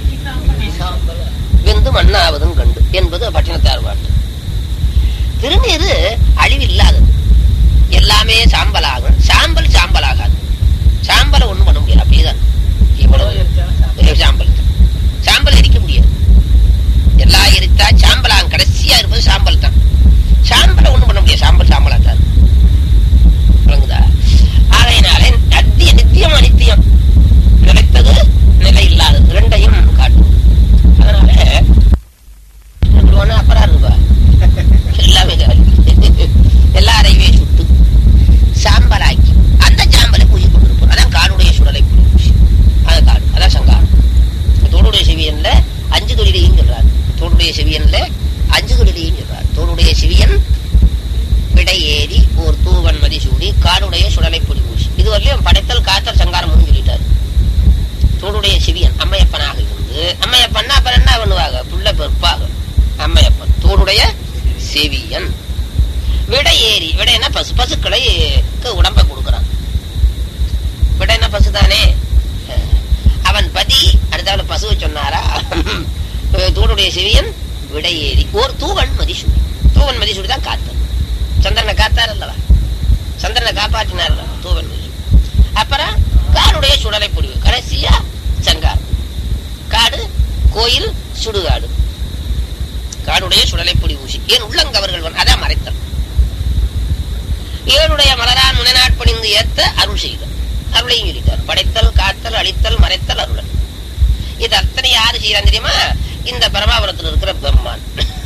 வெந்து மண்ணாவதும் கண்டு என்பது பட்டினத்தார் பாட்டு திருநீரு அழிவில்லாதது எல்லாமே சாம்பலாகும் சாம்பல் சாம்பலாகாது சாம்பலை ஒண்ணும் பண்ண முடியாது அப்படியேதான் இவ்வளவு ஒரே சாம்பல் தான். சாம்பல் எரிக்க முடியாது எல்லா எரித்தா சாம்பலாகும் கடைசியா இருப்பது சாம்பல் தான் சாம்பலை ஒண்ணும் பண்ண முடியாது சாம்பல் சாம்பலா தான் விளங்குதா ஆகையினாலே அத்திய நித்தியம் அனித்தியம் நிலைத்தது நிலை இல்லாதது இரண்டையும் காட்டும் அதனால இப்படி ஒண்ணு அப்புறம் இருப்பா எல்லாமே காலி எல்லாரையுமே சுட்டு சாம்பலாக்கி அந்த சாம்பலை பூஜை கொண்டிருப்போம் அதான் காடுடைய சுடலை பூஜை அது காடு அதான் சங்காரம் தோடுடைய செவியன்ல அஞ்சு தொழிலையும் சொல்றாரு தோடுடைய செவியன்ல அஞ்சு தொழிலையும் சொல்றாரு தோடுடைய செவியன் விடையேறி ஓர் தூவன் மதிசூடி காடுடைய சுடலை பொடி பூசி இதுவரையிலும் படைத்தல் காத்தல் சங்காரம் சொல்லிட்டாரு தோடுடைய சிவியன் அம்மையப்பனாக இருந்து அம்மையப்பன்னா அப்புறம் என்ன பண்ணுவாங்க புள்ள பெருப்பாக அம்மையப்பன் தோடுடைய செவியன் விடையேறி விடைன்னா பசு பசுக்களை க்கு உடம்ப கொடுக்குறான் விடைன்னா பசு தானே அவன் பதி அடுத்தால பசுவை சொன்னாரா தூணுடைய செவியன் விடையேறி ஓர் தூவன் மதிசூடி தூவன் மதிசூடி தான் காத்தல் சந்திரனை காத்தார் அல்லவா சந்திரனை காப்பாற்றினார் அல்லவா தூவன் மதிசூடி அப்புறம் காடுடைய சுடலை பொடிவு கடைசியா சங்கார் காடு கோயில் சுடுகாடு காடுடைய சுடலை பொடி ஊசி ஏன் உள்ளங்கவர்கள் வன்- அதான் மறைத்தல் ஏழுடைய மலரான் முனைநாட்பணிந்து ஏத்த அருள் செய்த அருளையும் சொல்லிட்டார் படைத்தல் காத்தல் அழித்தல் மறைத்தல் அருளல் இது அத்தனை யாரு செய்யறான் தெரியுமா இந்த பரமாபுரத்தில் இருக்கிற பெம்மான்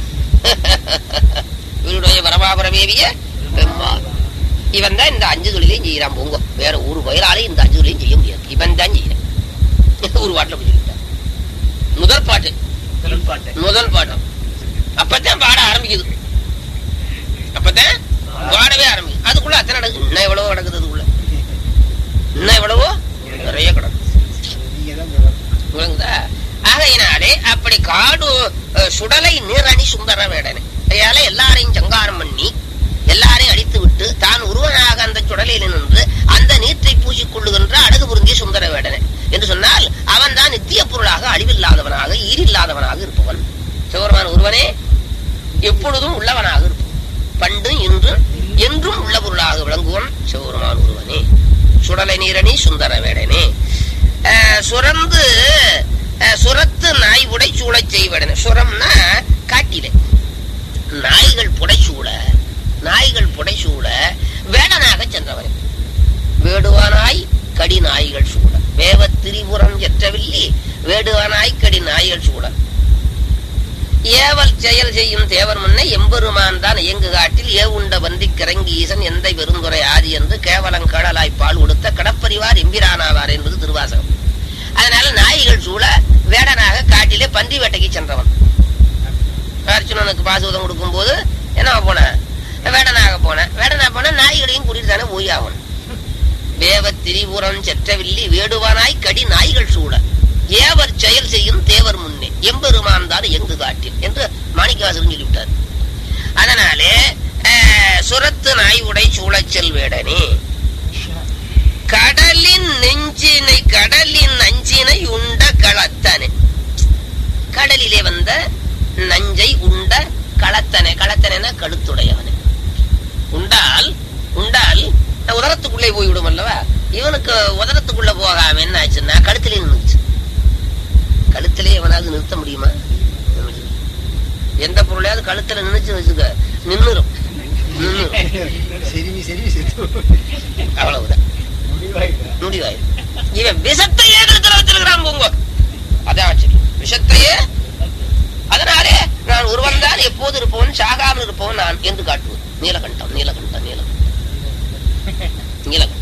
இவருடைய பரமாபுரமேவிய பெம்மான் இவன் தான் இந்த அஞ்சு தொழிலையும் செய்யறான் போங்க வேற ஒரு வயலாலே இந்த அஞ்சு தொழிலையும் செய்ய முடியாது இவன் தான் செய்யறான் ஒரு பாட்டுல போய் சொல்லிட்டான் முதல் பாட்டு திருப்பாட்டை முதல் பாட்டம் அப்பதான் பாட ஆரம்பிக்குது அப்பதான் பாடவே ஆரம்பிக்குது அதுக்குள்ள அத்தனை நடக்குது இன்னும் எவ்வளவோ நடக்குது அதுக்குள்ள இன்னும் எவ்வளவோ நிறைய கிடக்கு நீங்க தான் சொல்லணும். விளங்குதா ஆகையினாலே அப்படி காடு அஹ், சுடலை நீரணி சுந்தர வேடனை அதையால எல்லாரையும் சங்காரம் பண்ணி எல்லாரையும் அடித்து விட்டு தான் உருவனாக அந்த சுடலையில் நின்று அந்த நீற்றை பூசிக்கொள்ளுகின்ற அழகு பொருந்திய சுந்தர வேடனை என்று சொன்னால் அவன் தான் நித்திய பொருளாக அழிவில்லாதவனாக ஈரில்லாதவனாக இருப்பவன் சிவருமான ஒருவனே எப்பொழுதும் உள்ளவனாக இருப்பவன் பண்டும் இன்றும் என்றும் உள்ள பொருளாக விளங்குவன் சிவபெருமான் ஒருவனே சுடலை நீரணி சுந்தர வேடனே அஹ், சுரந்து அஹ், சுரத்து நாய் உடை சூழச் செய்வடனே சுரம்னா காட்டிலே நாய்கள் புடைசூழ நாய்கள் புடைசூழ வேடனாக சென்றவன் வேடுவானாய் கடி நாய்கள் சூழ வேவத் திரிபுரம் எற்றவில்லி வேடுவானாய் கடி நாய்கள் சூழ ஏவல் செயல் செய்யும் தேவர் முன்ன எம்பெருமான் தான் இயங்கு காட்டில் ஏவுண்ட வந்தி கிறங்கி ஈசன் எந்த பெருந்துரை ஆதி என்று கேவலம் கடலாய் பால் கொடுத்த கடப்பரிவார் எம்பிரானாவார் என்பது திருவாசகம் அதனால நாய்கள் சூழ வேடனாக காட்டிலே பன்றி வேட்டைக்கு சென்றவன் அர்ச்சுனனுக்கு பாசுவதம் கொடுக்கும் போது என்ன போன வேடனாக போன வேடனாக போன நாய்களையும் கூட்டிட்டு தானே போய் ஆகணும் வேவ திரிபுரம் செற்றவில்லி வேடுவானாய் கடி நாய்கள் சூழ ஏவர் செயல் செய்யும் தேவர் முன்னே எம்பெருமான் தான் எங்கு காட்டில் என்று மாணிக்கவாசகன் சொல்லிவிட்டார் அதனாலே அஹ், சுரத்து நாய் உடை சூழச் செல்வேடனே கடலின் நெஞ்சினை கடலின் நஞ்சினை உண்ட களத்தனே கடலிலே வந்த நஞ்சை உண்ட களத்தனை களத்தனைனா கழுத்துடையவனே உண்டால் உண்டால் உதரத்துக்குள்ளே போய்விடும் அல்லவா இவனுக்கு உதரத்துக்குள்ள போகாம என்ன ஆச்சுன்னா கழுத்திலே நின்றுச்சு நினைச்சு நிறுத்த முடியுமா எந்த பொருளையாவது கழுத்துல நினைச்சு வச்சுக்க நின்னுரும் நின்னுரும் செருவி செருவி செத்து அவ்வளவுதான் முடிவாயிட்டா முடிவாயிரும் இவன் விஷத்தையே கழுத்துல வச்சிருக்கிறான் போங்க அதான் ஆச்சரியம் விஷத்தையே அதனாலே நான் ஒருவன் தான் எப்போது இருப்பவன் சாகாமல் இருப்பவன் நான் என்று காட்டுவது நீலகண்டம் நீலகண்டம் நீலகண்டம் நீலகண்டம்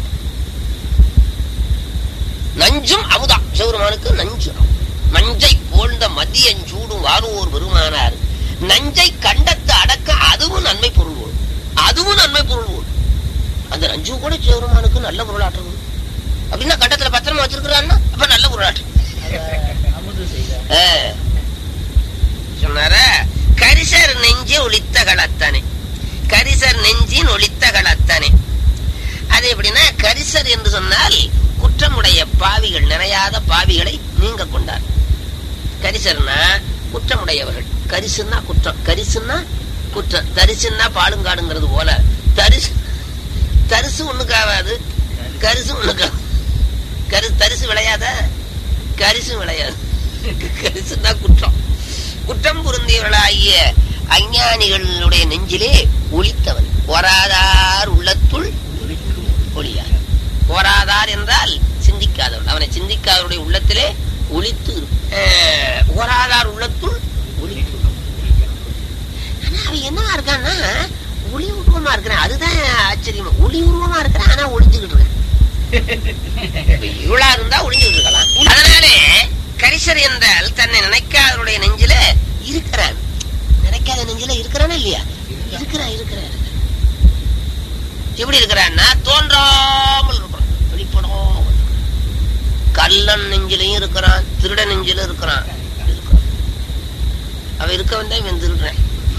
நஞ்சும் அமுதா சிவருமானுக்கு நஞ்சு மஞ்சை போழ்ந்த மதியஞ்சூடும் வாருவோர் பெருமானார் நஞ்சை கண்டத்து அடக்க அதுவும் நன்மை பொருள் போடும் அதுவும் நன்மை பொருள் போடும் அந்த நஞ்சு கூட சிவருமானுக்கு நல்ல பொருளாற்றம் அப்படின்னா கண்டத்துல பத்திரமா வச்சிருக்கிறான்னா அப்ப நல்ல பொருளாற்றம் அமுது செய்தார் ஆ. சொன்னார கரிசர் நெஞ்சு ஒளித்த களத்தனே கரிசர் நெஞ்சின் ஒளித்த களத்தனே அது எப்படின்னா கரிசர் என்று சொன்னால் குற்றமுடைய பாவிகள் நினையாத பாவிகளை நீங்க கொண்டார் கரிசர்னா குற்றமுடையவர்கள் கரிசுன்னா குற்றம் கரிசுன்னா குற்றம் தரிசுன்னா பாலுங்காடுங்கிறது போல தரிசு தரிசு ஒண்ணுக்காவாது கரிசு ஒண்ணுக்காவது கரு தரிசு விளையாத கரிசு விளையாது கரிசுன்னா குற்றம் குற்றம் பொருந்தியவர்களாகிய அஞ்ஞானிகளுடைய நெஞ்சிலே ஒளித்தவன் ஒராதார் உள்ளத்துள் ஒளியார் ஓராதார் என்றால் சிந்திக்காதவன் அவனை சிந்திக்காதவருடைய உள்ளத்திலே ஒளித்து இருக்கும். அஹ், ஓராதார் உள்ளத்துள் ஒளித்து இருக்கும். ஆனா அவன் என்னவா இருக்கான்னா ஒளி உருவமா இருக்கிறான் அதுதான் ஆச்சரியமா ஒளி உருவமா இருக்கிறான் ஆனா ஒளிஞ்சுக்கிட்டு இருக்கான் இப்ப இருளா இருந்தா ஒளிஞ்சுக்கிட்டு இருக்கலாம் அதனாலே கரிசர் என்றால் தன்னை நினைக்காதவருடைய நெஞ்சில இருக்கிறான் நினைக்காத நெஞ்சில இருக்கிறானா இல்லையா இருக்கிறான் இருக்கிறான் இருக்கிறான். எப்படி இருக்கிறான்னா தோன்றாமல் இருக்கிறான் வெளிப்படாமல் இருக்கிறான். கள்ளன் நெஞ்சிலையும் இருக்கிறான் திருட நெஞ்சிலும் இருக்கிறான் இருக்கிறான். அவன் இருக்க வந்தா இவன் திருடுறேன்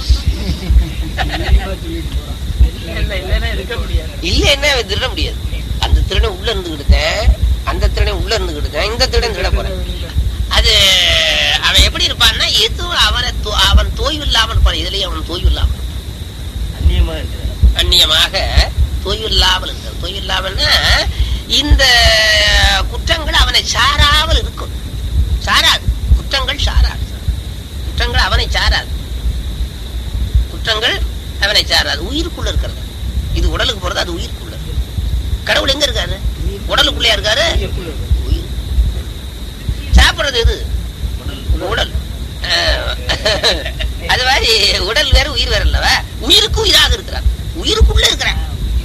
இருக்க முடியாது இல்லைன்னா அவன் திருட முடியாது அந்த திருடன் உள்ள இருந்துகிட்டேன் அந்த திருடன் உள்ள இருந்துகிட்டேன் இந்த திருடன் திருட போறேன் அது அவன் எப்படி இருப்பான்னா எதுவும் அவனை தோ- அவன் தோய்வு இல்லாமல் இருப்பான் இதுலயும் அவன் தோய்வு இல்லாமல் இருப்பான். அந்நியமா இருக்கிறார் அந்நியமாக தொய்வு இல்லாமல் இருக்கிறது தொய்வு இல்லாமல்னா இந்த குற்றங்கள் அவனை சாராமல் இருக்கும் சாராது குற்றங்கள் சாராது குற்றங்கள் அவனை சாராது குற்றங்கள் அவனை சாராது உயிருக்குள்ள இருக்கிறது இது உடலுக்கு போறது அது உயிருக்குள்ள இருக்கு. கடவுள் எங்க இருக்காரு உடலுக்குள்ளயா இருக்காரு உயிர் சாப்பிடுறது எது உடல் அஹ், அது மாதிரி உடல் வேற உயிர் வேற இல்லவா உயிருக்கு உயிராக இருக்கிறார் உயிருக்குள்ள இருக்கிறான்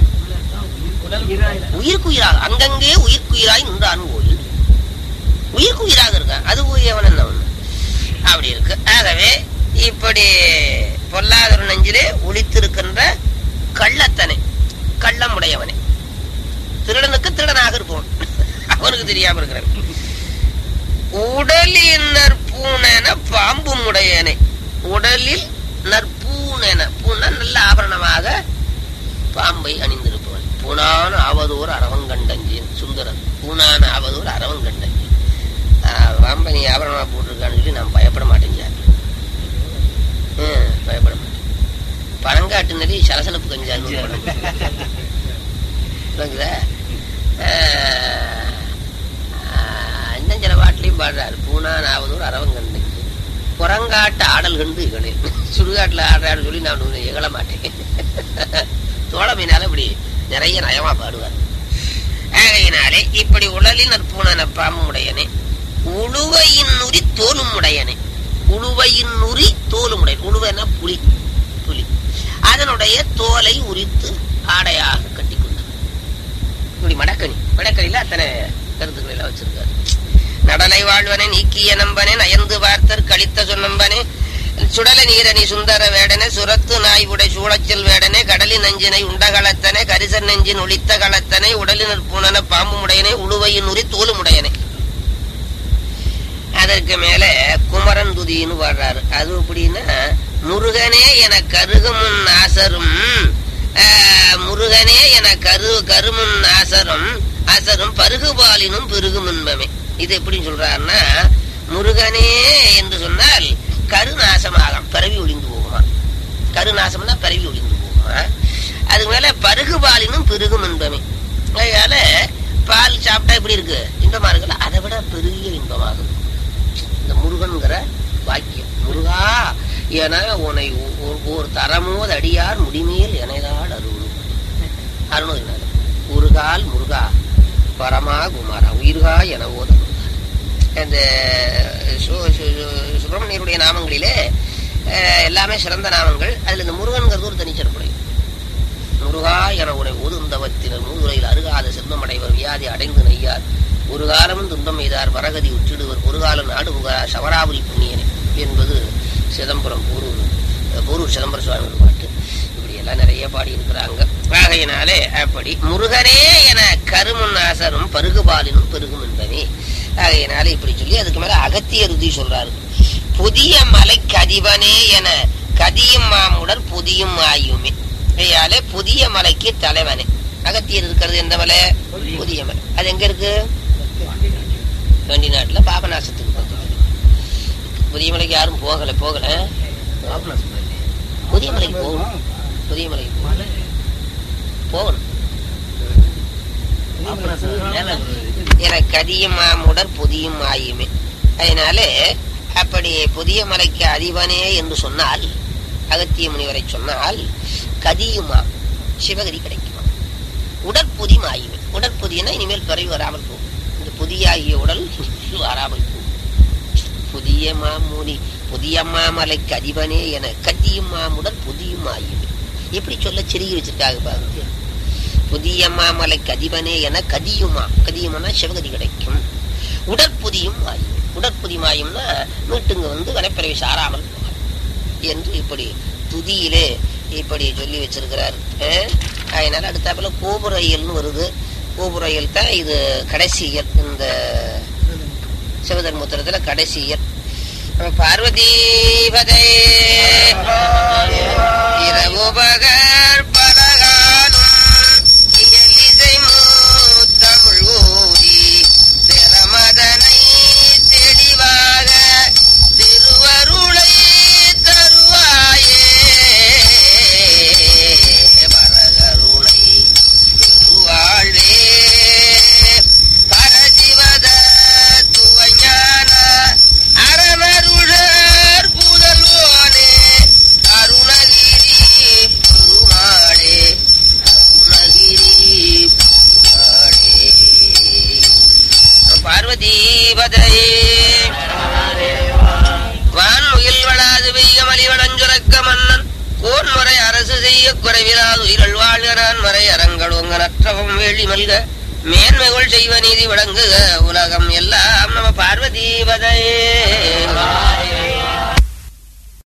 உயிருக்கு உயிராக அங்கங்கே உயிருக்கு உயிராய் நின்றான் கோயில் உயிருக்கு உயிராக இருக்கான் அது உயவன் என்ன ஒண்ணு அப்படி இருக்கு ஆகவே இப்படி பொல்லாதொரு நெஞ்சிலே ஒளித்திருக்கின்ற கள்ளத்தனை கள்ளமுடையவனே திருடனுக்கு திருடனாக இருப்பவன் அவனுக்கு தெரியாம இருக்கிறான் உடலின் நற்பூனென பாம்பு உடையனே உடலில் நற்பூனென பூன நல்ல ஆபரணமாக பாம்பை அணிந்திருப்பவன் பூனான ஆவதோர் அரவங்கண்டஞ்சின் சுந்தரன் பூனான ஆவதோர் அரவங்கண்டஞ்சி பாம்பை நீ ஆபரணமா போட்டிருக்கான்னு சொல்லி நான் பயப்பட மாட்டேன் சார் ஹம், பயப்பட மாட்டேன் பழங்காட்டு நதி சலசலப்பு கஞ்சான்னு ஒரு படம். விளங்குதா? ஆஹ், ஆஹ், இன்னும் சில பாட்டிலையும் பாடுறாரு பூனா நாவதூர் அரவங்கண்டு புறங்காட்டு ஆடல் கண்டு இகழேன் சுடுகாட்டுல ஆடுறாரு சொல்லி நான் உன்னை இகழ மாட்டேன் தோழமையினால இப்படி நிறைய நயமா பாடுவார் ஆகையினாலே இப்படி உடலில் நற்பூணன பாம்பும் உடையனே உழுவையின் நுரி தோலும் உடையனே உழுவையின் நுரி தோலும் உடையன் உழுவைனா புலி புலி அதனுடைய தோலை உரித்து ஆடையாக கட்டிக்கொண்டார் இப்படி மடக்கணி மடக்கணியில அத்தனை கருத்துக்களை எல்லாம் வச்சிருக்காரு நடலை வாழ்வனே நீக்கிய நம்பனே நயந்து பார்த்தர் கழித்த சொன்னம்பனே சுடல நீரணி சுந்தர வேடனே சுரத்து நாய் உடை சூழச்சல் வேடனே கடலின் நஞ்சினை உண்டகளத்தனே கரிசர் நெஞ்சின் ஒளித்த களத்தனை உடலினர் பூனன பாம்பு உடையனே உழுவையின் உரி தோலும் உடையனே அதற்கு மேல குமரன் துதின்னு பாடுறாரு அது எப்படின்னா முருகனே என கருகுமுன் ஆசரும் ஆஹ், முருகனே என கரு கருமுன் ஆசரும் அசரும் பருகுபாலினும் பெருகுமுன்பமே இது எப்படி சொல்றாருன்னா முருகனே என்று சொன்னால் கருநாசமாகும் பிறவி ஒளிந்து போகுமா கருநாசம்னா பிறவி ஒளிந்து போகுமா அதுக்கு மேல பருகுபாலினும் பெருகும் இன்பமே அதனால பால் சாப்பிட்டா எப்படி இருக்கு இன்பமா இருக்குல்ல அதை விட பெரிய இன்பமாகும் இந்த முருகன்கிற என உன்னை ஓ- ஓர் தரமோது அடியார் முடிமேல் எனதால் அருள் அருணுகிறார் உருகால் முருகா பரமா குமாரா உயிர்கா என ஓத இந்த சு- சு- சு- சுப்பிரமணியருடைய நாமங்களிலே அஹ், எல்லாமே சிறந்த நாமங்கள் அதுல இந்த முருகன்கிறது ஒரு தனிச்சிறப்புடைய முருகா என உடை ஓதுந்தவத்தினர் மூதுரையில் அருகாத செல்வமடைவர் வியாதி அடைந்து நெய்யார் ஒரு காலமும் துன்பம் எய்தார் பரகதி உற்றிடுவர் ஒரு காலம் நாடு புகார் சவராபுரி புண்ணியனே என்பது சிதம்பரம் பூரூர் பூரூர் சிதம்பர சுவாமி பாட்டு இப்படி எல்லாம் நிறைய பாடி இருக்கிறாங்க ஆகையினாலே அப்படி முருகனே என கருமுன் ஆசரும் பருகுபாலினும் பெருகும் என்பவே ஆகையினாலே இப்படி சொல்லி அதுக்கு மேல அகத்திய ருதி சொல்றாரு புதிய மலை கதிவனே என கதியும் மாமுடர் புதியும் ஆயுமே ஆகையாலே புதிய மலைக்கு தலைவனே அகத்தியர் இருக்கிறது எந்த மலை புதிய மலை அது எங்க இருக்கு வேண்டி நாட்டுல பாபநாசத்துக்கு பக்கத்துல புதிய மலைக்கு யாரும் போகல போகல புதிய மலைக்கு போகணும் புதிய மலைக்கு போகணும். போகணும் எனக்கு கதியும் மாமுடர் புதியும் ஆயுமே அதனாலே அப்படி புதிய மலைக்கு அதிபனே என்று சொன்னால் அகத்திய முனிவரை சொன்னால் கதியுமா சிவகதி கிடைக்குமா உடற்புதி மாயுமே உடற்புதினா இனிமேல் பிறவி வராமல் போகும் இந்த புதியாகிய உடல் இனிமேல் வராமல் போகும் புதிய மாமுனி புதிய மாமலைக்கு அதிபனே என கதியும் மாமுடல் புதியும் ஆயுமே எப்படி சொல்ல சிறுகி வச்சிருக்காங்க பாருங்க புதிய மாமலைக்கு அதிபனே என கதியுமா கதியுமானா சிவகதி கிடைக்கும் உடற்புதியும் மாயும் உடற்புதி மாயும்னா மீட்டுங்க வந்து வனப்பிறவி சாராமல் போகும் என்று இப்படி துதியிலே இப்படி சொல்லி வச்சிருக்கிறார் அஹ், அதனால அடுத்தாப்புல கோபுரையல்னு வருது கோபுரையல் தான் இது கடைசி இயல் இந்த சிவதர்மபுத்திரத்துல கடைசி இயல் பார்வதி பதே இரவு பகர் பலகாலும் இயலிசை மூத்தமிழ் ஊதி திறமதனை தெளிவாக திருவருளை தருவாயே பரகருணை திருவாழ்வே பரசிவத துவஞான அரணருளர் புதல்வோனே அருணகிரி பெருமாளே அருணகிரி பெருமாளே பார்வதி பதையே வான்முகில் வளாது பெய்ய மலிவடஞ்சுரக்க மன்னன் கோன்முறை அரசு செய்ய குறைவிலாது உயிரல் வாழ்கிறான் மறை அரங்கடுங்க நற்றவம் வேலி மல்க மேன்மைகள் செய்வ நீதி விளங்குக உலகம் எல்லாம் நம பார்வதி பதையே